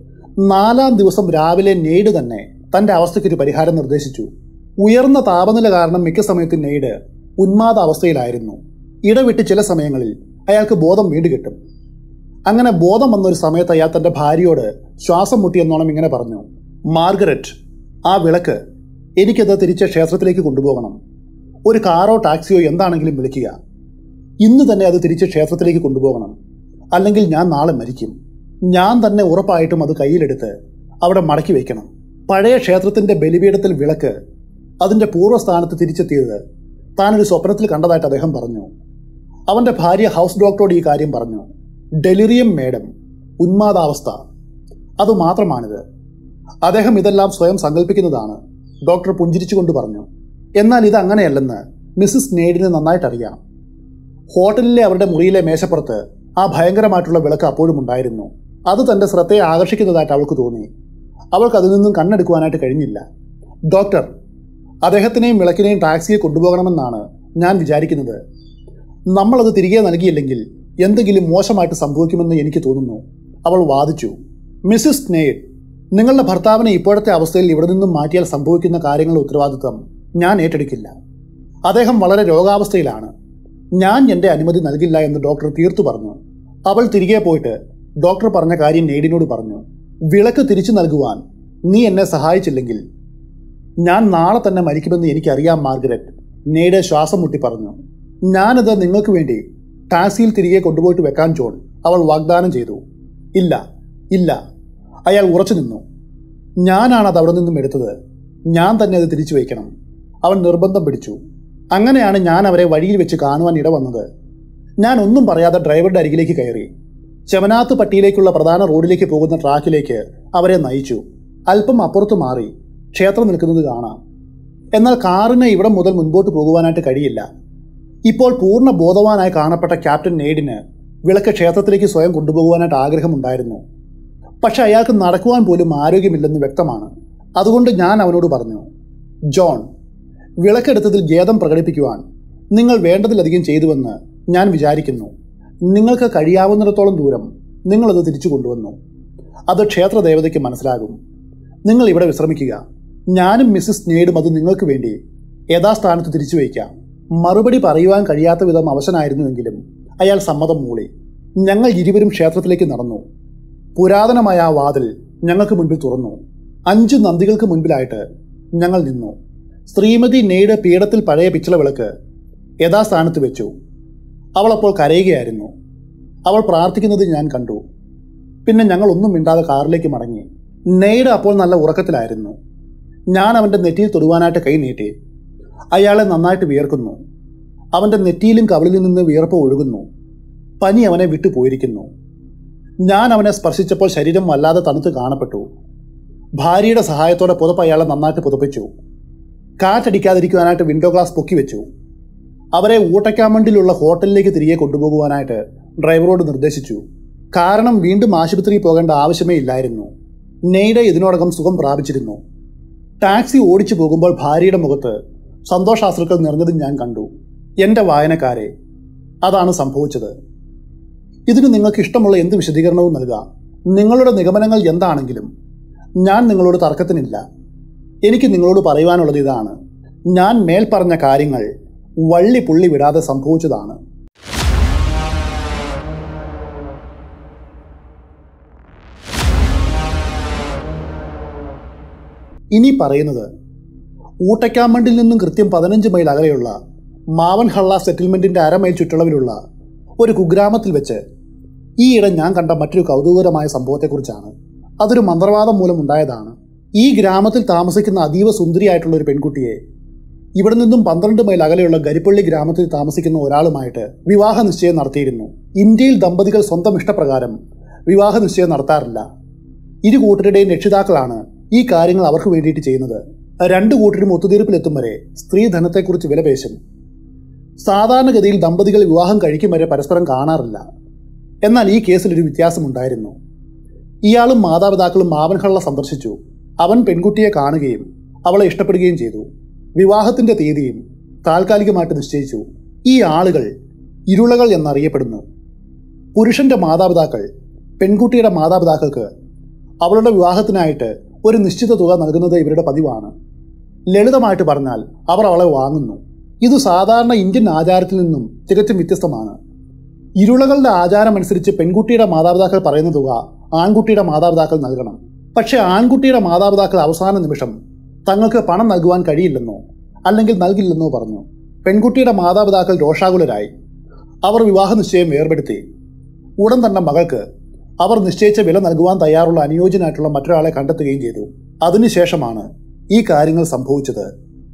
നാലാം ദിവസം രാവിലെ നെയ്ഡ് തന്നെ തന്റെ അവസ്ഥയ്ക്കൊരു പരിഹാരം നിർദ്ദേശിച്ചു ഉയർന്ന താപനില കാരണം മിക്ക സമയത്തും നെയ്ഡ് ഉന്മാദ അവസ്ഥയിലായിരുന്നു ഇടവിട്ട് ചില സമയങ്ങളിൽ അയാൾക്ക് ബോധം വീണ്ടും കിട്ടും അങ്ങനെ ബോധം വന്നൊരു സമയത്ത് അയാൾ തന്റെ ഭാര്യയോട് ശ്വാസം മുട്ടിയെന്നോണം ഇങ്ങനെ പറഞ്ഞു മാർഗരറ്റ് ആ വിളക്ക് എനിക്കത് തിരിച്ച് ക്ഷേത്രത്തിലേക്ക് കൊണ്ടുപോകണം ഒരു കാറോ ടാക്സിയോ എന്താണെങ്കിലും വിളിക്കുക ഇന്ന് തന്നെ അത് തിരിച്ച് ക്ഷേത്രത്തിലേക്ക് കൊണ്ടുപോകണം അല്ലെങ്കിൽ ഞാൻ നാളെ മരിക്കും ഞാൻ തന്നെ ഉറപ്പായിട്ടും അത് കയ്യിലെടുത്ത് അവിടെ മടക്കി വയ്ക്കണം പഴയ ക്ഷേത്രത്തിന്റെ ബലിപീഠത്തിൽ വിളക്ക് അതിന്റെ പൂർവ്വസ്ഥാനത്ത് തിരിച്ചെത്തിയത് താനൊരു സ്വപ്നത്തിൽ കണ്ടതായിട്ട് അദ്ദേഹം പറഞ്ഞു അവന്റെ ഭാര്യ ഹൗസ് ഡോക്ടറോട് ഈ കാര്യം പറഞ്ഞു ഡെലിറിയം മേഡം ഉന്മാദാവസ്ഥ അതുമാത്രമാണിത് അദ്ദേഹം ഇതെല്ലാം സ്വയം സങ്കല്പിക്കുന്നതാണ് ഡോക്ടർ പുഞ്ചിരിച്ചുകൊണ്ട് പറഞ്ഞു എന്നാൽ ഇത് അങ്ങനെയല്ലെന്ന് മിസ്സിസ് നെയ്ഡിന് നന്നായിട്ടറിയാം ഹോട്ടലിലെ അവരുടെ മുറിയിലെ മേശപ്പുറത്ത് ആ ഭയങ്കരമായിട്ടുള്ള വിളക്ക് അപ്പോഴും ഉണ്ടായിരുന്നു അത് തന്റെ ശ്രദ്ധയെ ആകർഷിക്കുന്നതായിട്ട് അവൾക്ക് തോന്നി അവൾക്ക് അതിൽ നിന്നും കണ്ണെടുക്കുവാനായിട്ട് കഴിഞ്ഞില്ല ഡോക്ടർ അദ്ദേഹത്തിനെയും വിളക്കിനെയും ടാക്സിയെ കൊണ്ടുപോകണമെന്നാണ് ഞാൻ വിചാരിക്കുന്നത് നമ്മളത് തിരികെ നൽകിയില്ലെങ്കിൽ എന്തെങ്കിലും മോശമായിട്ട് സംഭവിക്കുമെന്ന് എനിക്ക് തോന്നുന്നു അവൾ വാദിച്ചു മിസ്സിസ് നെയ്ഡ് നിങ്ങളുടെ ഭർത്താവിനെ ഇപ്പോഴത്തെ അവസ്ഥയിൽ ഇവിടെ നിന്നും മാറ്റിയാൽ സംഭവിക്കുന്ന കാര്യങ്ങളുടെ ഉത്തരവാദിത്വം ഞാൻ ഏറ്റെടുക്കില്ല അദ്ദേഹം വളരെ രോഗാവസ്ഥയിലാണ് ഞാൻ എൻ്റെ അനുമതി നൽകില്ല എന്ന് ഡോക്ടർ തീർത്തു പറഞ്ഞു അവൾ തിരികെ പോയിട്ട് ഡോക്ടർ പറഞ്ഞ കാര്യം നെയ്ഡിനോട് പറഞ്ഞു വിളക്ക് തിരിച്ചു നൽകുവാൻ നീ എന്നെ സഹായിച്ചില്ലെങ്കിൽ ഞാൻ നാളെ തന്നെ മരിക്കുമെന്ന് എനിക്കറിയാം മാർഗരറ്റ് നെയ്ഡ് ശ്വാസം മുട്ടി പറഞ്ഞു ഞാനത് നിങ്ങൾക്ക് വേണ്ടി ടാക്സിയിൽ തിരികെ കൊണ്ടുപോയിട്ട് വെക്കാൻ ജോൺ അവൾ വാഗ്ദാനം ചെയ്തു ഇല്ല ഇല്ല അയാൾ ഉറച്ചു നിന്നു ഞാനാണ് അത് അവിടെ നിന്നും എടുത്തത് ഞാൻ തന്നെ അത് തിരിച്ചു വയ്ക്കണം അവൻ നിർബന്ധം പിടിച്ചു അങ്ങനെയാണ് ഞാൻ അവരെ വഴിയിൽ വെച്ച് കാണുവാൻ ഇടവന്നത് ഞാൻ ഒന്നും പറയാതെ ഡ്രൈവറുടെ അരികിലേക്ക് കയറി ചെവനാത്ത് പട്ടിയിലേക്കുള്ള പ്രധാന റോഡിലേക്ക് പോകുന്ന ട്രാക്കിലേക്ക് അവരെ നയിച്ചു അല്പം അപ്പുറത്ത് മാറി ക്ഷേത്രം നിൽക്കുന്നത് കാണാം എന്നാൽ കാറിന് ഇവിടെ മുതൽ മുൻപോട്ട് പോകുവാനായിട്ട് കഴിയില്ല ഇപ്പോൾ പൂർണ്ണ ബോധവാനായി കാണപ്പെട്ട ക്യാപ്റ്റൻ നെയ്ഡിന് വിളക്ക് ക്ഷേത്രത്തിലേക്ക് സ്വയം കൊണ്ടുപോകുവാനായിട്ട് ആഗ്രഹമുണ്ടായിരുന്നു പക്ഷെ അയാൾക്ക് നടക്കുവാൻ പോലും ആരോഗ്യമില്ലെന്ന് വ്യക്തമാണ് അതുകൊണ്ട് ഞാൻ അവനോട് പറഞ്ഞു ജോൺ വിളക്കെടുത്തതിൽ ഖേദം പ്രകടിപ്പിക്കുവാൻ നിങ്ങൾ വേണ്ടതിലധികം ചെയ്തുവെന്ന് ഞാൻ വിചാരിക്കുന്നു നിങ്ങൾക്ക് കഴിയാവുന്നിടത്തോളം ദൂരം നിങ്ങളത് തിരിച്ചു കൊണ്ടുവന്നു അത് ക്ഷേത്ര ദേവതയ്ക്ക് മനസ്സിലാകും നിങ്ങൾ ഇവിടെ വിശ്രമിക്കുക ഞാനും മിസ്സിസ് നേടും അത് നിങ്ങൾക്ക് വേണ്ടി യഥാസ്ഥാനത്ത് തിരിച്ചു വയ്ക്കാം മറുപടി പറയുവാൻ കഴിയാത്ത വിധം അവശനായിരുന്നുവെങ്കിലും അയാൾ സമ്മതം മൂളി ഞങ്ങൾ ഇരുവരും ക്ഷേത്രത്തിലേക്ക് നടന്നു പുരാതനമായ ആ വാതിൽ ഞങ്ങൾക്ക് മുൻപിൽ തുറന്നു അഞ്ച് നന്ദികൾക്ക് മുൻപിലായിട്ട് ഞങ്ങൾ നിന്നു ശ്രീമതി നെയ്ഡ് പീഠത്തിൽ പഴയ പിച്ചള വിളക്ക് യഥാസ്ഥാനത്ത് വെച്ചു അവൾ അപ്പോൾ കരയുകയായിരുന്നു അവൾ പ്രാർത്ഥിക്കുന്നത് ഞാൻ കണ്ടു പിന്നെ ഞങ്ങൾ ഒന്നും മിണ്ടാതെ കാറിലേക്ക് മടങ്ങി നെയ്ഡ് അപ്പോൾ നല്ല ഉറക്കത്തിലായിരുന്നു ഞാൻ അവൻ്റെ നെറ്റിയിൽ തൊടുവാനായിട്ട് കൈ നീട്ടി അയാളെ നന്നായിട്ട് വിയർക്കുന്നു അവൻ്റെ നെറ്റിയിലും കവിളിൽ നിന്ന് വിയർപ്പ് ഒഴുകുന്നു പനി അവനെ വിട്ടു പോയിരിക്കുന്നു ഞാൻ അവനെ സ്പർശിച്ചപ്പോൾ ശരീരം വല്ലാതെ തണുത്ത് കാണപ്പെട്ടു ഭാര്യയുടെ സഹായത്തോടെ പുതപ്പ് അയാളെ നന്നായിട്ട് പുതപ്പിച്ചു കാറ്റടിക്കാതിരിക്കുവാനായിട്ട് വിൻഡോ ഗ്ലാസ് പൊക്കി വെച്ചു അവരെ ഊട്ടക്കാമണ്ടിലുള്ള ഹോട്ടലിലേക്ക് തിരികെ കൊണ്ടുപോകുവാനായിട്ട് ഡ്രൈവറോട് നിർദ്ദേശിച്ചു കാരണം വീണ്ടും ആശുപത്രിയിൽ പോകേണ്ട ആവശ്യമേ ഇല്ലായിരുന്നു നെയ്ഡ ഇതിനോടകം സുഖം പ്രാപിച്ചിരുന്നു ടാക്സി ഓടിച്ചു പോകുമ്പോൾ ഭാര്യയുടെ മുഖത്ത് സന്തോഷാശ്രുക്കൾ നിറഞ്ഞതും ഞാൻ കണ്ടു എൻ്റെ വായനക്കാരെ അതാണ് സംഭവിച്ചത് ഇതിന് നിങ്ങൾക്ക് ഇഷ്ടമുള്ള എന്ത് വിശദീകരണവും നൽകാം നിങ്ങളുടെ നിഗമനങ്ങൾ എന്താണെങ്കിലും ഞാൻ നിങ്ങളോട് തർക്കത്തിനില്ല എനിക്ക് നിങ്ങളോട് പറയുവാനുള്ളത് ഇതാണ് ഞാൻ മേൽ പറഞ്ഞ കാര്യങ്ങൾ വള്ളി പുള്ളി വിടാതെ സംഭവിച്ചതാണ് ഇനി പറയുന്നത് ഊട്ടക്കാമണ്ടിൽ നിന്നും കൃത്യം പതിനഞ്ച് മൈൽ അകലെയുള്ള മാവൻഹള്ള സെറ്റിൽമെന്റിന്റെ അരമൈൽ ചുറ്റളവിലുള്ള ഒരു കുഗ്രാമത്തിൽ വെച്ച് ഈയിടെ ഞാൻ കണ്ട മറ്റൊരു കൗതുകകരമായ സംഭവത്തെക്കുറിച്ചാണ് അതൊരു മന്ത്രവാദം മൂലം ഉണ്ടായതാണ് ഈ ഗ്രാമത്തിൽ താമസിക്കുന്ന അതീവ സുന്ദരിയായിട്ടുള്ള ഒരു പെൺകുട്ടിയെ ഇവിടെ നിന്നും പന്ത്രണ്ട് മൈൽ അകലെയുള്ള ഗരിപ്പള്ളി ഗ്രാമത്തിൽ താമസിക്കുന്ന ഒരാളുമായിട്ട് വിവാഹ നിശ്ചയം നടത്തിയിരുന്നു ഇന്ത്യയിൽ ദമ്പതികൾ സ്വന്തം ഇഷ്ടപ്രകാരം വിവാഹ നിശ്ചയം നടത്താറില്ല ഇരു കൂട്ടരുടെയും രക്ഷിതാക്കളാണ് ഈ കാര്യങ്ങൾ അവർക്ക് വേണ്ടിയിട്ട് ചെയ്യുന്നത് രണ്ടു കൂട്ടരും ഒത്തുതീർപ്പിലെത്തും വരെ സ്ത്രീധനത്തെക്കുറിച്ച് വിലപേശും സാധാരണഗതിയിൽ ദമ്പതികൾ വിവാഹം കഴിക്കും വരെ പരസ്പരം കാണാറില്ല എന്നാൽ ഈ കേസിൽ ഒരു വ്യത്യാസമുണ്ടായിരുന്നു ഇയാളും മാതാപിതാക്കളും മാവൻഹള്ള സന്ദർശിച്ചു അവൻ പെൺകുട്ടിയെ കാണുകയും അവളെ ഇഷ്ടപ്പെടുകയും ചെയ്തു വിവാഹത്തിന്റെ തീയതിയും താൽക്കാലികമായിട്ട് നിശ്ചയിച്ചു ഈ ആളുകൾ ഇരുളകൾ എന്നറിയപ്പെടുന്നു പുരുഷന്റെ മാതാപിതാക്കൾ പെൺകുട്ടിയുടെ മാതാപിതാക്കൾക്ക് അവളുടെ വിവാഹത്തിനായിട്ട് ഒരു നിശ്ചിത തുക നൽകുന്നത് ഇവരുടെ പതിവാണ് ലളിതമായിട്ട് പറഞ്ഞാൽ അവർ അവളെ വാങ്ങുന്നു ഇത് സാധാരണ ഇന്ത്യൻ ആചാരത്തിൽ നിന്നും തികച്ചും വ്യത്യസ്തമാണ് ഇരുളകളുടെ ആചാരമനുസരിച്ച് പെൺകുട്ടിയുടെ മാതാപിതാക്കൾ പറയുന്ന തുക ആൺകുട്ടിയുടെ മാതാപിതാക്കൾ നൽകണം പക്ഷേ ആൺകുട്ടിയുടെ മാതാപിതാക്കൾ അവസാന നിമിഷം തങ്ങൾക്ക് പണം നൽകുവാൻ കഴിയില്ലെന്നോ അല്ലെങ്കിൽ നൽകില്ലെന്നോ പറഞ്ഞു പെൺകുട്ടിയുടെ മാതാപിതാക്കൾ രോഷാകുലരായി അവർ വിവാഹ നിശ്ചയം വേർപെടുത്തി ഉടൻ തന്നെ മകൾക്ക് അവർ നിശ്ചയിച്ച വില നൽകുവാൻ തയ്യാറുള്ള അനുയോജ്യനായിട്ടുള്ള മറ്റൊരാളെ കണ്ടെത്തുകയും ചെയ്തു അതിനുശേഷമാണ് ഈ കാര്യങ്ങൾ സംഭവിച്ചത്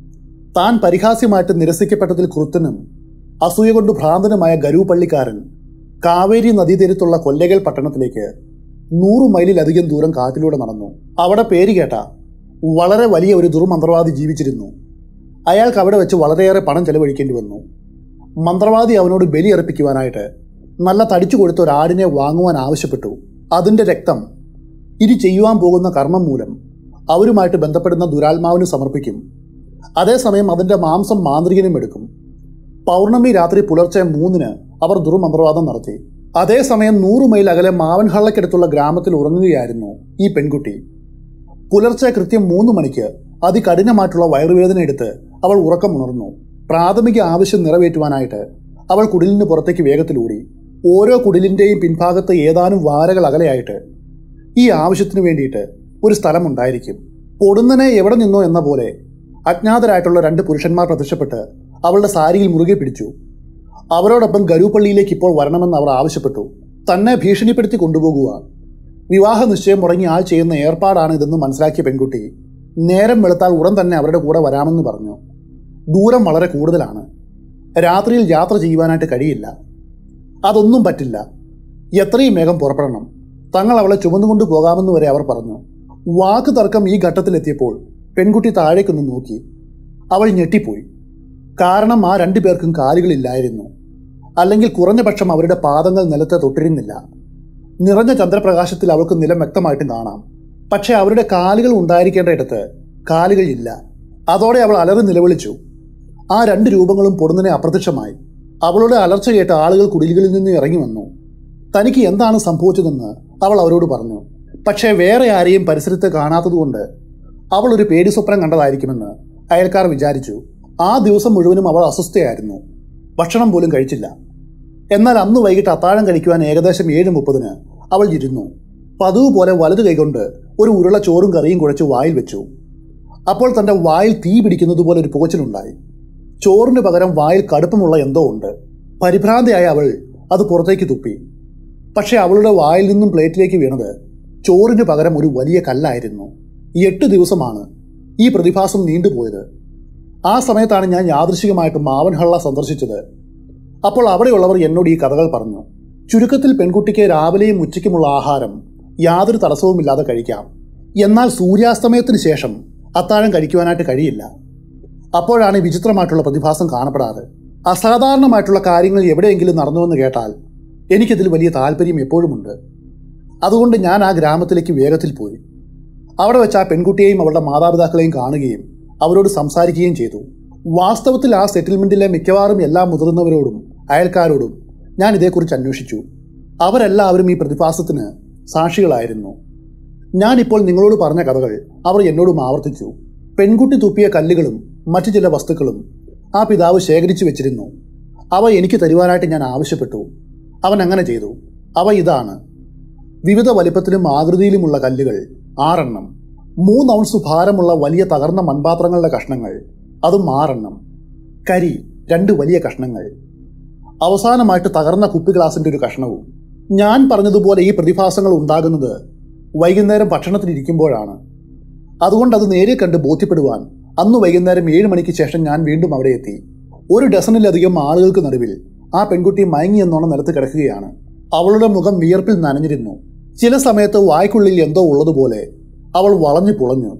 താൻ പരിഹാസ്യമായിട്ട് നിരസിക്കപ്പെട്ടതിൽ കൃത്തനും അസൂയ കൊണ്ട് ഭ്രാന്തനുമായ ഗരു പള്ളിക്കാരൻ കാവേരി നദീതീരത്തുള്ള കൊല്ലകൽ പട്ടണത്തിലേക്ക് നൂറു മൈലിലധികം ദൂരം കാട്ടിലൂടെ നടന്നു അവിടെ പേര് കേട്ട വളരെ വലിയ ഒരു ദുർമന്ത്രവാദി ജീവിച്ചിരുന്നു അയാൾക്ക് അവിടെ വെച്ച് വളരെയേറെ പണം ചെലവഴിക്കേണ്ടി വന്നു മന്ത്രവാദി അവനോട് ബലിയർപ്പിക്കുവാനായിട്ട് നല്ല തടിച്ചു കൊടുത്ത ഒരു ആടിനെ വാങ്ങുവാൻ ആവശ്യപ്പെട്ടു അതിൻ്റെ രക്തം ഇനി ചെയ്യുവാൻ പോകുന്ന കർമ്മം മൂലം അവരുമായിട്ട് ബന്ധപ്പെടുന്ന ദുരാത്മാവിന് സമർപ്പിക്കും അതേസമയം അതിൻ്റെ മാംസം മാന്ത്രികനും എടുക്കും പൗർണമി രാത്രി പുലർച്ചെ മൂന്നിന് അവർ ദുർമന്ത്രവാദം നടത്തി അതേസമയം നൂറു മൈൽ അകലെ മാവൻഹള്ളക്കടുത്തുള്ള ഗ്രാമത്തിൽ ഉറങ്ങുകയായിരുന്നു ഈ പെൺകുട്ടി പുലർച്ചെ കൃത്യം മൂന്ന് മണിക്ക് അതികഠിനമായിട്ടുള്ള വയറുവേദന എടുത്ത് അവൾ ഉറക്കമുണർന്നു പ്രാഥമിക ആവശ്യം നിറവേറ്റുവാനായിട്ട് അവൾ കുടിലിന് പുറത്തേക്ക് വേഗത്തിലൂടി ഓരോ കുടിലിന്റെയും പിൻഭാഗത്ത് ഏതാനും വാരകൾ അകലെയായിട്ട് ഈ ആവശ്യത്തിന് വേണ്ടിയിട്ട് ഒരു സ്ഥലമുണ്ടായിരിക്കും പൊടുന്നനെ എവിടെ നിന്നോ എന്ന പോലെ അജ്ഞാതരായിട്ടുള്ള രണ്ട് പുരുഷന്മാർ പ്രത്യക്ഷപ്പെട്ട് അവളുടെ സാരിയിൽ മുറുകെ പിടിച്ചു അവരോടൊപ്പം ഗരുപള്ളിയിലേക്ക് ഇപ്പോൾ വരണമെന്ന് അവർ ആവശ്യപ്പെട്ടു തന്നെ ഭീഷണിപ്പെടുത്തി കൊണ്ടുപോകുവാൻ വിവാഹ നിശ്ചയം മുടങ്ങി ആൾ ചെയ്യുന്ന ഏർപ്പാടാണ് ഇതെന്ന് മനസ്സിലാക്കിയ പെൺകുട്ടി നേരം വെളുത്താൽ ഉടൻ തന്നെ അവരുടെ കൂടെ വരാമെന്ന് പറഞ്ഞു ദൂരം വളരെ കൂടുതലാണ് രാത്രിയിൽ യാത്ര ചെയ്യുവാനായിട്ട് കഴിയില്ല അതൊന്നും പറ്റില്ല എത്രയും വേഗം പുറപ്പെടണം തങ്ങൾ അവളെ ചുമന്നുകൊണ്ട് പോകാമെന്ന് വരെ അവർ പറഞ്ഞു വാക്ക് തർക്കം ഈ ഘട്ടത്തിലെത്തിയപ്പോൾ പെൺകുട്ടി താഴേക്കൊന്ന് നോക്കി അവൾ ഞെട്ടിപ്പോയി കാരണം ആ രണ്ടു പേർക്കും കാലുകളില്ലായിരുന്നു അല്ലെങ്കിൽ കുറഞ്ഞ പക്ഷം അവരുടെ പാദങ്ങൾ നിലത്തെ തൊട്ടിരുന്നില്ല നിറഞ്ഞ ചന്ദ്രപ്രകാശത്തിൽ അവൾക്ക് നിലം വ്യക്തമായിട്ടും കാണാം പക്ഷെ അവരുടെ കാലുകൾ ഉണ്ടായിരിക്കേണ്ട ഇടത്ത് കാലുകൾ ഇല്ല അതോടെ അവൾ അലറി നിലവിളിച്ചു ആ രണ്ട് രൂപങ്ങളും പൊടുന്നനെ അപ്രത്യക്ഷമായി അവളുടെ അലർച്ച കേട്ട് ആളുകൾ കുടിലുകളിൽ നിന്ന് ഇറങ്ങി വന്നു തനിക്ക് എന്താണ് സംഭവിച്ചതെന്ന് അവൾ അവരോട് പറഞ്ഞു പക്ഷേ വേറെ ആരെയും പരിസരത്ത് കാണാത്തതുകൊണ്ട് അവൾ ഒരു പേടി സ്വപ്നം കണ്ടതായിരിക്കുമെന്ന് അയൽക്കാർ വിചാരിച്ചു ആ ദിവസം മുഴുവനും അവൾ അസ്വസ്ഥയായിരുന്നു ഭക്ഷണം പോലും കഴിച്ചില്ല എന്നാൽ അന്ന് വൈകിട്ട് അത്താഴം കഴിക്കുവാൻ ഏകദേശം ഏഴ് മുപ്പതിന് അവൾ ഇരുന്നു പതിവ് പോലെ വലതു കൈകൊണ്ട് ഒരു ഉരുള ചോറും കറിയും കുഴച്ച് വായിൽ വെച്ചു അപ്പോൾ തന്റെ വായിൽ തീ പിടിക്കുന്നത് പോലെ ഒരു പുകച്ചിലുണ്ടായി ചോറിന് പകരം വായിൽ കടുപ്പമുള്ള എന്തോ ഉണ്ട് പരിഭ്രാന്തയായ അവൾ അത് പുറത്തേക്ക് തുപ്പി പക്ഷെ അവളുടെ വായിൽ നിന്നും പ്ലേറ്റിലേക്ക് വീണത് ചോറിന് പകരം ഒരു വലിയ കല്ലായിരുന്നു എട്ട് ദിവസമാണ് ഈ പ്രതിഭാസം നീണ്ടുപോയത് ആ സമയത്താണ് ഞാൻ യാദൃശികമായിട്ട് മാവൻഹള്ള സന്ദർശിച്ചത് അപ്പോൾ അവിടെയുള്ളവർ എന്നോട് ഈ കഥകൾ പറഞ്ഞു ചുരുക്കത്തിൽ പെൺകുട്ടിക്ക് രാവിലെയും ഉച്ചയ്ക്കുമുള്ള ആഹാരം യാതൊരു തടസ്സവുമില്ലാതെ കഴിക്കാം എന്നാൽ സൂര്യാസ്തമയത്തിന് ശേഷം അത്താഴം കഴിക്കുവാനായിട്ട് കഴിയില്ല അപ്പോഴാണ് ഈ വിചിത്രമായിട്ടുള്ള പ്രതിഭാസം കാണപ്പെടാറ് അസാധാരണമായിട്ടുള്ള കാര്യങ്ങൾ എവിടെയെങ്കിലും നടന്നുവെന്ന് കേട്ടാൽ എനിക്കതിൽ വലിയ താല്പര്യം എപ്പോഴുമുണ്ട് അതുകൊണ്ട് ഞാൻ ആ ഗ്രാമത്തിലേക്ക് വേഗത്തിൽ പോയി അവിടെ വെച്ച് ആ പെൺകുട്ടിയെയും അവളുടെ മാതാപിതാക്കളെയും കാണുകയും അവരോട് സംസാരിക്കുകയും ചെയ്തു വാസ്തവത്തിൽ ആ സെറ്റിൽമെന്റിലെ മിക്കവാറും എല്ലാ മുതിർന്നവരോടും അയൽക്കാരോടും ഞാൻ ഇതേക്കുറിച്ച് അന്വേഷിച്ചു അവരെല്ലാവരും ഈ പ്രതിഭാസത്തിന് സാക്ഷികളായിരുന്നു ഞാനിപ്പോൾ നിങ്ങളോട് പറഞ്ഞ കഥകൾ അവർ എന്നോടും ആവർത്തിച്ചു പെൺകുട്ടി തുപ്പിയ കല്ലുകളും മറ്റു ചില വസ്തുക്കളും ആ പിതാവ് ശേഖരിച്ചു വെച്ചിരുന്നു അവ എനിക്ക് തരുവാനായിട്ട് ഞാൻ ആവശ്യപ്പെട്ടു അവൻ അങ്ങനെ ചെയ്തു അവ ഇതാണ് വിവിധ വലിപ്പത്തിലും ആകൃതിയിലുമുള്ള കല്ലുകൾ ആറെണ്ണം മൂന്ന് ഔൺസ് ഭാരമുള്ള വലിയ തകർന്ന മൺപാത്രങ്ങളുടെ കഷ്ണങ്ങൾ അതും ആറെണ്ണം കരി രണ്ട് വലിയ കഷ്ണങ്ങൾ അവസാനമായിട്ട് തകർന്ന കുപ്പി ഗ്ലാസിന്റെ ഒരു കഷ്ണവും ഞാൻ പറഞ്ഞതുപോലെ ഈ പ്രതിഭാസങ്ങൾ ഉണ്ടാകുന്നത് വൈകുന്നേരം ഭക്ഷണത്തിനിരിക്കുമ്പോഴാണ് അതുകൊണ്ട് അത് നേരെ കണ്ട് ബോധ്യപ്പെടുവാൻ അന്ന് വൈകുന്നേരം ഏഴ് മണിക്ക് ശേഷം ഞാൻ വീണ്ടും അവിടെ എത്തി ഒരു ഡസണിലധികം ആളുകൾക്ക് നടുവിൽ ആ പെൺകുട്ടി മയങ്ങിയെന്നോണം നിലത്ത് കിടക്കുകയാണ് അവളുടെ മുഖം വിയർപ്പിൽ നനഞ്ഞിരുന്നു ചില സമയത്ത് വായ്ക്കുള്ളിൽ എന്തോ ഉള്ളതുപോലെ അവൾ വളഞ്ഞു പുളഞ്ഞു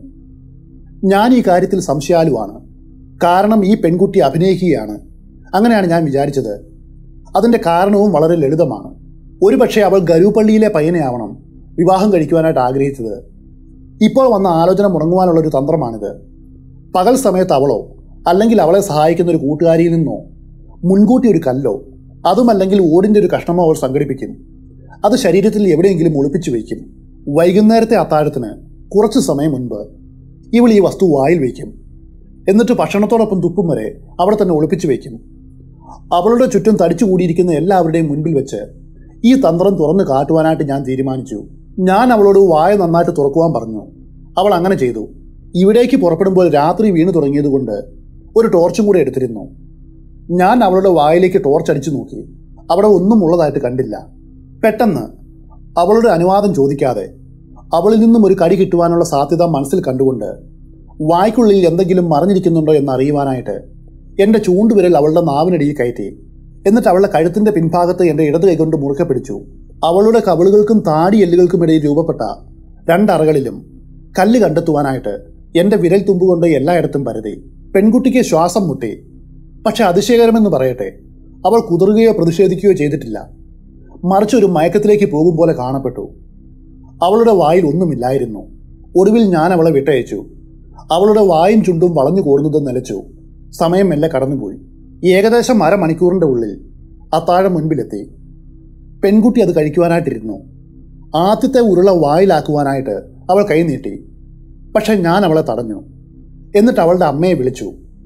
ഞാൻ ഈ കാര്യത്തിൽ സംശയാലുവാണ് കാരണം ഈ പെൺകുട്ടി അഭിനയിക്കുകയാണ് അങ്ങനെയാണ് ഞാൻ വിചാരിച്ചത് അതിന്റെ കാരണവും വളരെ ലളിതമാണ് ഒരുപക്ഷെ അവൾ ഗരുപള്ളിയിലെ പയ്യനെയാവണം വിവാഹം കഴിക്കുവാനായിട്ട് ആഗ്രഹിച്ചത് ഇപ്പോൾ വന്ന ആലോചന മുടങ്ങുവാനുള്ള ഒരു തന്ത്രമാണിത് പകൽ സമയത്ത് അവളോ അല്ലെങ്കിൽ അവളെ സഹായിക്കുന്ന ഒരു കൂട്ടുകാരിയിൽ നിന്നോ മുൻകൂട്ടി ഒരു കല്ലോ അതുമല്ലെങ്കിൽ ഓടിൻ്റെ ഒരു കഷ്ണമോ അവൾ സംഘടിപ്പിക്കും അത് ശരീരത്തിൽ എവിടെയെങ്കിലും ഒളിപ്പിച്ചു വയ്ക്കും വൈകുന്നേരത്തെ അത്താഴത്തിന് കുറച്ച് സമയം മുൻപ് ഇവൾ ഈ വസ്തു വായിൽ വയ്ക്കും എന്നിട്ട് ഭക്ഷണത്തോടൊപ്പം തുപ്പും വരെ അവിടെ തന്നെ ഒളിപ്പിച്ചു വയ്ക്കും അവളുടെ ചുറ്റും തടിച്ചു കൂടിയിരിക്കുന്ന എല്ലാവരുടെയും മുൻപിൽ വെച്ച് ഈ തന്ത്രം തുറന്നു കാട്ടുവാനായിട്ട് ഞാൻ തീരുമാനിച്ചു ഞാൻ അവളോട് വായ നന്നായിട്ട് തുറക്കുവാൻ പറഞ്ഞു അവൾ അങ്ങനെ ചെയ്തു ഇവിടേക്ക് പുറപ്പെടുമ്പോൾ രാത്രി വീണു തുടങ്ങിയതുകൊണ്ട് ഒരു ടോർച്ചും കൂടെ എടുത്തിരുന്നു ഞാൻ അവളുടെ വായിലേക്ക് ടോർച്ച് അടിച്ചു നോക്കി അവിടെ ഒന്നും ഉള്ളതായിട്ട് കണ്ടില്ല പെട്ടെന്ന് അവളുടെ അനുവാദം ചോദിക്കാതെ അവളിൽ നിന്നും ഒരു കടി കിട്ടുവാനുള്ള സാധ്യത മനസ്സിൽ കണ്ടുകൊണ്ട് വായ്ക്കുള്ളിൽ എന്തെങ്കിലും മറിഞ്ഞിരിക്കുന്നുണ്ടോ എന്ന് അറിയുവാനായിട്ട് എൻ്റെ ചൂണ്ടുവിരൽ അവളുടെ നാവിനടിയിൽ കയറ്റി എന്നിട്ട് അവളുടെ കഴുത്തിന്റെ പിൻഭാഗത്ത് എൻ്റെ ഇടത് കൈകൊണ്ട് മുറുക്കെ പിടിച്ചു അവളുടെ കവിളുകൾക്കും താടി എല്ലുകൾക്കുമിടയിൽ രൂപപ്പെട്ട രണ്ടറകളിലും കല്ല് കണ്ടെത്തുവാനായിട്ട് എൻ്റെ വിരൽ തുമ്പുകൊണ്ട് എല്ലായിടത്തും പരതി പെൺകുട്ടിക്ക് ശ്വാസം മുട്ടി പക്ഷെ അതിശയകരമെന്ന് പറയട്ടെ അവൾ കുതിറുകയോ പ്രതിഷേധിക്കുകയോ ചെയ്തിട്ടില്ല മറിച്ച് ഒരു മയക്കത്തിലേക്ക് പോകും പോലെ കാണപ്പെട്ടു അവളുടെ വായിൽ ഒന്നുമില്ലായിരുന്നു ഒടുവിൽ ഞാൻ അവളെ വിട്ടയച്ചു അവളുടെ വായും ചുണ്ടും വളഞ്ഞു കൂടുന്നത് നിലച്ചു സമയം മെല്ലെ കടന്നുപോയി ഏകദേശം അരമണിക്കൂറിന്റെ ഉള്ളിൽ അത്താഴം മുൻപിലെത്തി പെൺകുട്ടി അത് കഴിക്കുവാനായിട്ടിരുന്നു ആദ്യത്തെ ഉരുള വായിലാക്കുവാനായിട്ട് അവൾ കൈ നീട്ടി പക്ഷെ ഞാൻ അവളെ തടഞ്ഞു എന്നിട്ട് അവളുടെ അമ്മയെ വിളിച്ചു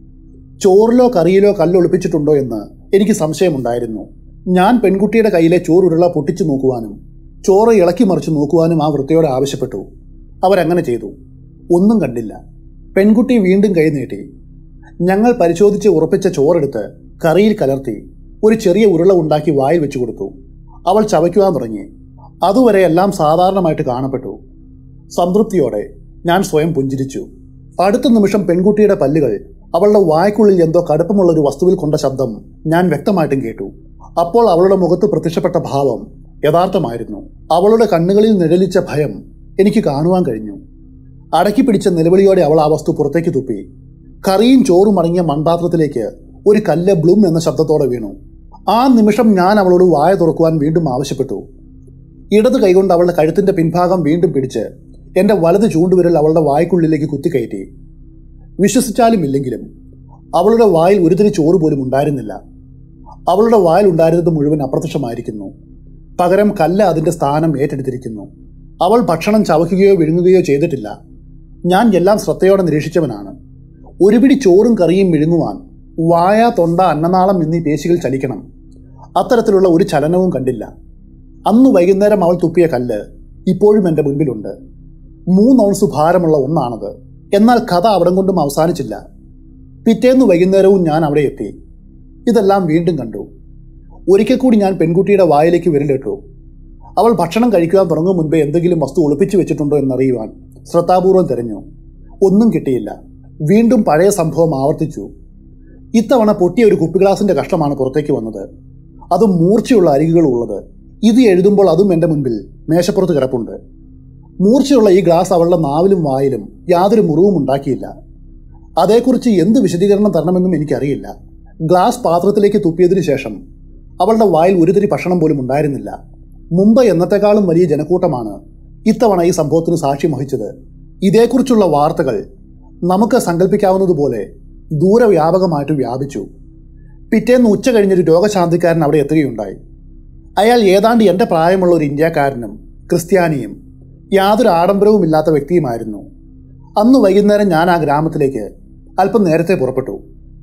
ചോറിലോ കറിയിലോ കല്ലൊളിപ്പിച്ചിട്ടുണ്ടോ എന്ന് എനിക്ക് സംശയമുണ്ടായിരുന്നു ഞാൻ പെൺകുട്ടിയുടെ കയ്യിലെ ചോറുരുള പൊട്ടിച്ചു നോക്കുവാനും ചോറ് ഇളക്കി മറിച്ച് നോക്കുവാനും ആ വൃത്തിയോട് ആവശ്യപ്പെട്ടു അവരങ്ങനെ ചെയ്തു ഒന്നും കണ്ടില്ല പെൺകുട്ടി വീണ്ടും കൈ നീട്ടി ഞങ്ങൾ പരിശോധിച്ച് ഉറപ്പിച്ച ചോറെടുത്ത് കറിയിൽ കലർത്തി ഒരു ചെറിയ ഉരുള ഉണ്ടാക്കി വായിൽ വെച്ചു കൊടുത്തു അവൾ ചവയ്ക്കുവാൻ തുടങ്ങി അതുവരെ എല്ലാം സാധാരണമായിട്ട് കാണപ്പെട്ടു സംതൃപ്തിയോടെ ഞാൻ സ്വയം പുഞ്ചിരിച്ചു അടുത്ത നിമിഷം പെൺകുട്ടിയുടെ പല്ലുകൾ അവളുടെ വായ്ക്കുള്ളിൽ എന്തോ കടുപ്പമുള്ള ഒരു വസ്തുവിൽ കൊണ്ട ശബ്ദം ഞാൻ വ്യക്തമായിട്ടും കേട്ടു അപ്പോൾ അവളുടെ മുഖത്ത് പ്രത്യക്ഷപ്പെട്ട ഭാവം യഥാർത്ഥമായിരുന്നു അവളുടെ കണ്ണുകളിൽ നിഴലിച്ച ഭയം എനിക്ക് കാണുവാൻ കഴിഞ്ഞു അടക്കി പിടിച്ച നിലവിളിയോടെ അവൾ ആ വസ്തു പുറത്തേക്ക് തുപ്പി കറിയും ചോറും അടങ്ങിയ മൺപാത്രത്തിലേക്ക് ഒരു കല്ല് ബ്ലൂം എന്ന ശബ്ദത്തോടെ വീണു ആ നിമിഷം ഞാൻ അവളോട് വായ തുറക്കുവാൻ വീണ്ടും ആവശ്യപ്പെട്ടു ഇടത് കൈകൊണ്ട് അവളുടെ കഴുത്തിന്റെ പിൻഭാഗം വീണ്ടും പിടിച്ച് എന്റെ വലത് ചൂണ്ടുവിരൽ അവളുടെ വായ്ക്കുള്ളിലേക്ക് കുത്തിക്കയറ്റി വിശ്വസിച്ചാലും ഇല്ലെങ്കിലും അവളുടെ വായിൽ ഒരുതിരി ചോറ് പോലും ഉണ്ടായിരുന്നില്ല അവളുടെ വായിൽ ഉണ്ടായിരുന്നത് മുഴുവൻ അപ്രത്യക്ഷമായിരിക്കുന്നു പകരം കല്ല് അതിന്റെ സ്ഥാനം ഏറ്റെടുത്തിരിക്കുന്നു അവൾ ഭക്ഷണം ചവയ്ക്കുകയോ വിഴുങ്ങുകയോ ചെയ്തിട്ടില്ല ഞാൻ എല്ലാം ശ്രദ്ധയോടെ നിരീക്ഷിച്ചവനാണ് ഒരു പിടി ചോറും കറിയും വിഴുങ്ങുവാൻ വായ തൊണ്ട അന്നനാളം എന്നീ പേശികൾ ചലിക്കണം അത്തരത്തിലുള്ള ഒരു ചലനവും കണ്ടില്ല അന്ന് വൈകുന്നേരം അവൾ തുപ്പിയ കല്ല് ഇപ്പോഴും എൻ്റെ മുൻപിലുണ്ട് മൂന്ന് ഔൺസ് ഭാരമുള്ള ഒന്നാണത് എന്നാൽ കഥ അവിടം കൊണ്ടും അവസാനിച്ചില്ല പിറ്റേന്ന് വൈകുന്നേരവും ഞാൻ അവിടെ എത്തി ഇതെല്ലാം വീണ്ടും കണ്ടു ഒരിക്കൽ കൂടി ഞാൻ പെൺകുട്ടിയുടെ വായിലേക്ക് വിരലിട്ടു അവൾ ഭക്ഷണം കഴിക്കുവാൻ തുടങ്ങും മുൻപേ എന്തെങ്കിലും വസ്തു ഒളിപ്പിച്ചു വെച്ചിട്ടുണ്ടോ എന്നറിയുവാൻ ശ്രദ്ധാപൂർവം തിരഞ്ഞു ഒന്നും കിട്ടിയില്ല വീണ്ടും പഴയ സംഭവം ആവർത്തിച്ചു ഇത്തവണ പൊട്ടിയ ഒരു കുപ്പി ഗ്ലാസിന്റെ കഷ്ടമാണ് പുറത്തേക്ക് വന്നത് അതും മൂർച്ചയുള്ള അരികുകൾ ഉള്ളത് ഇത് എഴുതുമ്പോൾ അതും എൻ്റെ മുൻപിൽ മേശപ്പുറത്ത് കിടപ്പുണ്ട് മൂർച്ചയുള്ള ഈ ഗ്ലാസ് അവളുടെ നാവിലും വായിലും യാതൊരു മുറിവും ഉണ്ടാക്കിയില്ല അതേക്കുറിച്ച് എന്ത് വിശദീകരണം തരണമെന്നും എനിക്കറിയില്ല ഗ്ലാസ് പാത്രത്തിലേക്ക് തുപ്പിയതിനു ശേഷം അവളുടെ വായിൽ ഒരുതിരി ഭക്ഷണം പോലും ഉണ്ടായിരുന്നില്ല മുമ്പ് എന്നത്തെക്കാളും വലിയ ജനക്കൂട്ടമാണ് ഇത്തവണ ഈ സംഭവത്തിന് സാക്ഷ്യം വഹിച്ചത് ഇതേക്കുറിച്ചുള്ള വാർത്തകൾ നമുക്ക് സങ്കല്പിക്കാവുന്നതുപോലെ ദൂരവ്യാപകമായിട്ട് വ്യാപിച്ചു പിറ്റേന്ന് ഉച്ച കഴിഞ്ഞൊരു രോഗശാന്തിക്കാരൻ അവിടെ എത്തുകയുണ്ടായി അയാൾ ഏതാണ്ട് എൻ്റെ പ്രായമുള്ള ഒരു ഇന്ത്യക്കാരനും ക്രിസ്ത്യാനിയും യാതൊരു ആഡംബരവും ഇല്ലാത്ത വ്യക്തിയുമായിരുന്നു അന്ന് വൈകുന്നേരം ഞാൻ ആ ഗ്രാമത്തിലേക്ക് അല്പം നേരത്തെ പുറപ്പെട്ടു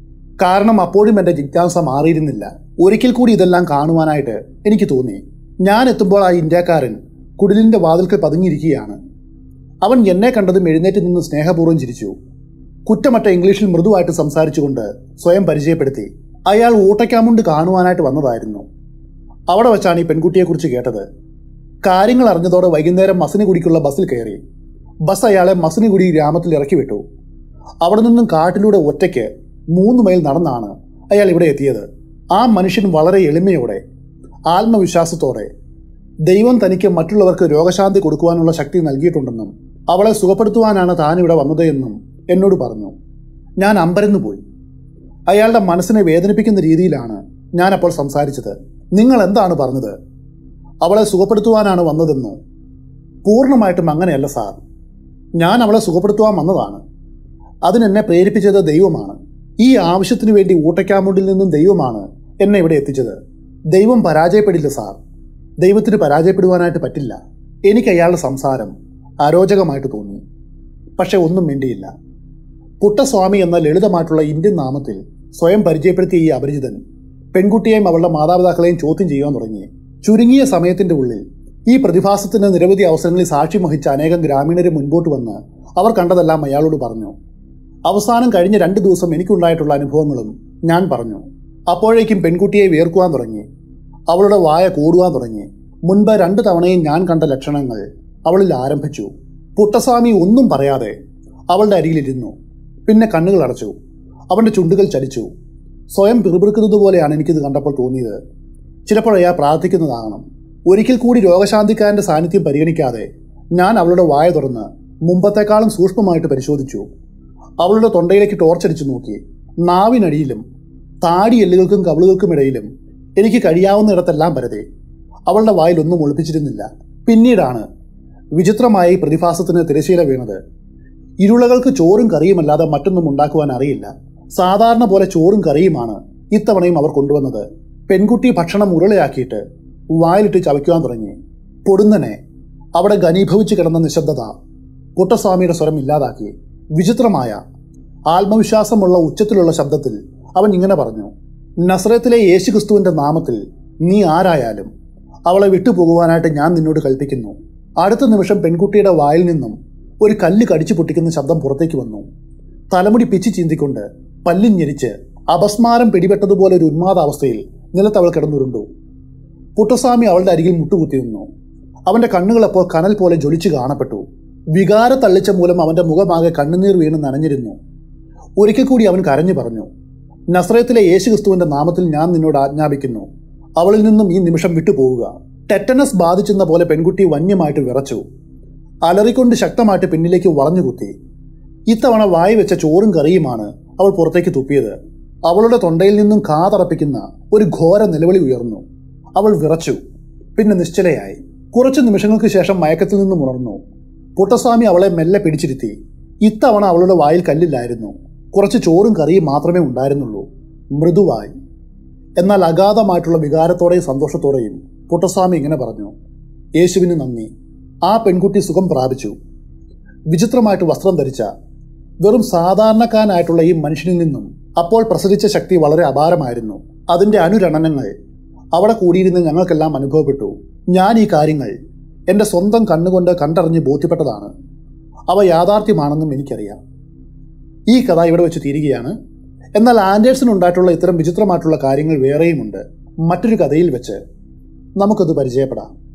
കാരണം അപ്പോഴും എൻ്റെ ജിജ്ഞാസ മാറിയിരുന്നില്ല ഒരിക്കൽ കൂടി ഇതെല്ലാം കാണുവാനായിട്ട് എനിക്ക് തോന്നി ഞാൻ എത്തുമ്പോൾ ആ ഇന്ത്യക്കാരൻ കുടിലിൻ്റെ വാതിൽക്ക് പതുങ്ങിയിരിക്കുകയാണ് അവൻ എന്നെ കണ്ടതും എഴുന്നേറ്റ് നിന്ന് സ്നേഹപൂർവ്വം ചിരിച്ചു കുറ്റമറ്റ ഇംഗ്ലീഷിൽ മൃദുവായിട്ട് സംസാരിച്ചുകൊണ്ട് സ്വയം പരിചയപ്പെടുത്തി അയാൾ ഊട്ടയ്ക്കാമുണ്ട് കാണുവാനായിട്ട് വന്നതായിരുന്നു അവിടെ വെച്ചാണ് ഈ പെൺകുട്ടിയെക്കുറിച്ച് കേട്ടത് കാര്യങ്ങൾ അറിഞ്ഞതോടെ വൈകുന്നേരം മസിനുകുടിക്കുള്ള ബസ്സിൽ കയറി ബസ് അയാളെ മസിനുകുടി ഗ്രാമത്തിൽ ഇറക്കി വിട്ടു അവിടെ നിന്നും കാട്ടിലൂടെ ഒറ്റയ്ക്ക് മൂന്ന് മൈൽ നടന്നാണ് അയാൾ ഇവിടെ എത്തിയത് ആ മനുഷ്യൻ വളരെ എളിമയോടെ ആത്മവിശ്വാസത്തോടെ ദൈവം തനിക്ക് മറ്റുള്ളവർക്ക് രോഗശാന്തി കൊടുക്കുവാനുള്ള ശക്തി നൽകിയിട്ടുണ്ടെന്നും അവളെ സുഖപ്പെടുത്തുവാനാണ് താൻ ഇവിടെ വന്നത് എന്നും എന്നോട് പറഞ്ഞു ഞാൻ അമ്പരന്നു പോയി അയാളുടെ മനസ്സിനെ വേദനിപ്പിക്കുന്ന രീതിയിലാണ് ഞാൻ അപ്പോൾ സംസാരിച്ചത് നിങ്ങൾ എന്താണ് പറഞ്ഞത് അവളെ സുഖപ്പെടുത്തുവാനാണ് വന്നതെന്നോ പൂർണ്ണമായിട്ടും അങ്ങനെയല്ല സാർ ഞാൻ അവളെ സുഖപ്പെടുത്തുവാൻ വന്നതാണ് അതിനെന്നെ പ്രേരിപ്പിച്ചത് ദൈവമാണ് ഈ ആവശ്യത്തിനു വേണ്ടി ഊട്ടയ്ക്കാമുണ്ടിൽ നിന്നും ദൈവമാണ് എന്നെ ഇവിടെ എത്തിച്ചത് ദൈവം പരാജയപ്പെടില്ല സാർ ദൈവത്തിന് പരാജയപ്പെടുവാനായിട്ട് പറ്റില്ല എനിക്ക് അയാളുടെ സംസാരം അരോചകമായിട്ട് തോന്നി പക്ഷെ ഒന്നും മിണ്ടിയില്ല പുട്ടസ്വാമി എന്ന ലളിതമായിട്ടുള്ള ഇന്ത്യൻ നാമത്തിൽ സ്വയം പരിചയപ്പെടുത്തിയ ഈ അപരിചിതൻ പെൺകുട്ടിയെയും അവളുടെ മാതാപിതാക്കളെയും ചോദ്യം ചെയ്യുവാൻ തുടങ്ങി ചുരുങ്ങിയ സമയത്തിന്റെ ഉള്ളിൽ ഈ പ്രതിഭാസത്തിന് നിരവധി അവസരങ്ങളിൽ സാക്ഷ്യം വഹിച്ച അനേകം ഗ്രാമീണരെ മുൻപോട്ട് വന്ന് അവർ കണ്ടതെല്ലാം അയാളോട് പറഞ്ഞു അവസാനം കഴിഞ്ഞ രണ്ട് ദിവസം എനിക്കുണ്ടായിട്ടുള്ള അനുഭവങ്ങളും ഞാൻ പറഞ്ഞു അപ്പോഴേക്കും പെൺകുട്ടിയെ വിയർക്കുവാൻ തുടങ്ങി അവളുടെ വായ കൂടുവാൻ തുടങ്ങി മുൻപ് രണ്ട് തവണയും ഞാൻ കണ്ട ലക്ഷണങ്ങൾ അവളിൽ ആരംഭിച്ചു പുട്ടസ്വാമി ഒന്നും പറയാതെ അവളുടെ അരികിലിരുന്നു പിന്നെ കണ്ണുകൾ അടച്ചു അവന്റെ ചുണ്ടുകൾ ചലിച്ചു സ്വയം പിറുപിറുക്കുന്നത് പോലെയാണ് എനിക്കിത് കണ്ടപ്പോൾ തോന്നിയത് ചിലപ്പോൾ അയാൾ പ്രാർത്ഥിക്കുന്നതാകണം ഒരിക്കൽ കൂടി രോഗശാന്തിക്കാരന്റെ സാന്നിധ്യം പരിഗണിക്കാതെ ഞാൻ അവളുടെ വായ തുറന്ന് മുമ്പത്തെക്കാളും സൂക്ഷ്മമായിട്ട് പരിശോധിച്ചു അവളുടെ തൊണ്ടയിലേക്ക് ടോർച്ചടിച്ചു നോക്കി നാവിനടിയിലും താടി എല്ലുകൾക്കും കവിളുകൾക്കുമിടയിലും എനിക്ക് കഴിയാവുന്നിടത്തെല്ലാം പരതി അവളുടെ വായിൽ ഒന്നും ഒളിപ്പിച്ചിരുന്നില്ല പിന്നീടാണ് വിചിത്രമായി പ്രതിഭാസത്തിന് തിരശീല വീണത് ഇരുളകൾക്ക് ചോറും കറിയുമല്ലാതെ മറ്റൊന്നും ഉണ്ടാക്കുവാൻ അറിയില്ല സാധാരണ പോലെ ചോറും കറിയുമാണ് ഇത്തവണയും അവർ കൊണ്ടുവന്നത് പെൺകുട്ടി ഭക്ഷണം ഉരുളയാക്കിയിട്ട് വായിലിട്ട് ചവയ്ക്കുവാൻ തുടങ്ങി പൊടുന്നനെ അവിടെ ഘനീഭവിച്ചു കിടന്ന നിശബ്ദത പുട്ടസ്വാമിയുടെ സ്വരം ഇല്ലാതാക്കി വിചിത്രമായ ആത്മവിശ്വാസമുള്ള ഉച്ചത്തിലുള്ള ശബ്ദത്തിൽ അവൻ ഇങ്ങനെ പറഞ്ഞു നസ്രത്തിലെ യേശുക്രിസ്തുവിന്റെ നാമത്തിൽ നീ ആരായാലും അവളെ വിട്ടുപോകുവാനായിട്ട് ഞാൻ നിന്നോട് കൽപ്പിക്കുന്നു അടുത്ത നിമിഷം പെൺകുട്ടിയുടെ വായിൽ നിന്നും ഒരു കല്ല് കടിച്ചു പൊട്ടിക്കുന്ന ശബ്ദം പുറത്തേക്ക് വന്നു തലമുടി പിച്ചി ചീന്തിക്കൊണ്ട് പല്ലും ഞെരിച്ച് അപസ്മാരം പിടിപെട്ടതുപോലെ ഒരു ഉന്മാദാവസ്ഥയിൽ നിലത്തവൾ കിടന്നുരുണ്ടു പുട്ടസ്വാമി അവളുടെ അരികിൽ മുട്ടുകുത്തി നിന്നു അവന്റെ കണ്ണുകളപ്പോൾ കനൽ പോലെ ജ്വലിച്ചു കാണപ്പെട്ടു വികാര തള്ളിച്ച മൂലം അവന്റെ മുഖമാകെ കണ്ണുനീർ വീണ് നനഞ്ഞിരുന്നു ഒരിക്കൽ കൂടി അവൻ കരഞ്ഞു പറഞ്ഞു നസ്രയത്തിലെ യേശുക്രിസ്തുവിന്റെ നാമത്തിൽ ഞാൻ നിന്നോട് ആജ്ഞാപിക്കുന്നു അവളിൽ നിന്നും ഈ നിമിഷം വിട്ടുപോവുക ടെറ്റനസ് ബാധിച്ചെന്ന പോലെ പെൺകുട്ടി വന്യമായിട്ട് വിറച്ചു അലറിക്കൊണ്ട് ശക്തമായിട്ട് പിന്നിലേക്ക് വളഞ്ഞുകുത്തി ഇത്തവണ വായി വെച്ച ചോറും കറിയുമാണ് അവൾ പുറത്തേക്ക് തുപ്പിയത് അവളുടെ തൊണ്ടയിൽ നിന്നും കാതറപ്പിക്കുന്ന ഒരു ഘോര നിലവിളി ഉയർന്നു അവൾ വിറച്ചു പിന്നെ നിശ്ചലയായി കുറച്ചു നിമിഷങ്ങൾക്ക് ശേഷം മയക്കത്തിൽ നിന്നും ഉണർന്നു പുട്ടസ്വാമി അവളെ മെല്ലെ പിടിച്ചിരുത്തി ഇത്തവണ അവളുടെ വായിൽ കല്ലില്ലായിരുന്നു കുറച്ച് ചോറും കറിയും മാത്രമേ ഉണ്ടായിരുന്നുള്ളൂ മൃദുവായി എന്നാൽ അഗാധമായിട്ടുള്ള വികാരത്തോടെയും സന്തോഷത്തോടെയും പുട്ടസ്വാമി ഇങ്ങനെ പറഞ്ഞു യേശുവിന് നന്ദി ആ പെൺകുട്ടി സുഖം പ്രാപിച്ചു വിചിത്രമായിട്ട് വസ്ത്രം ധരിച്ച വെറും സാധാരണക്കാരനായിട്ടുള്ള ഈ മനുഷ്യനിൽ നിന്നും അപ്പോൾ പ്രസരിച്ച ശക്തി വളരെ അപാരമായിരുന്നു അതിന്റെ അനുരണനങ്ങൾ അവിടെ കൂടിയിരുന്ന് ഞങ്ങൾക്കെല്ലാം അനുഭവപ്പെട്ടു ഞാൻ ഈ കാര്യങ്ങൾ എൻ്റെ സ്വന്തം കണ്ണുകൊണ്ട് കണ്ടറിഞ്ഞ് ബോധ്യപ്പെട്ടതാണ് അവ യാഥാർത്ഥ്യമാണെന്നും എനിക്കറിയാം ഈ കഥ ഇവിടെ വെച്ച് തീരുകയാണ് എന്നാൽ ആൻഡേഴ്സൺ ഉണ്ടായിട്ടുള്ള ഇത്തരം വിചിത്രമായിട്ടുള്ള കാര്യങ്ങൾ വേറെയുമുണ്ട് മറ്റൊരു കഥയിൽ വെച്ച് നമുക്കത് പരിചയപ്പെടാം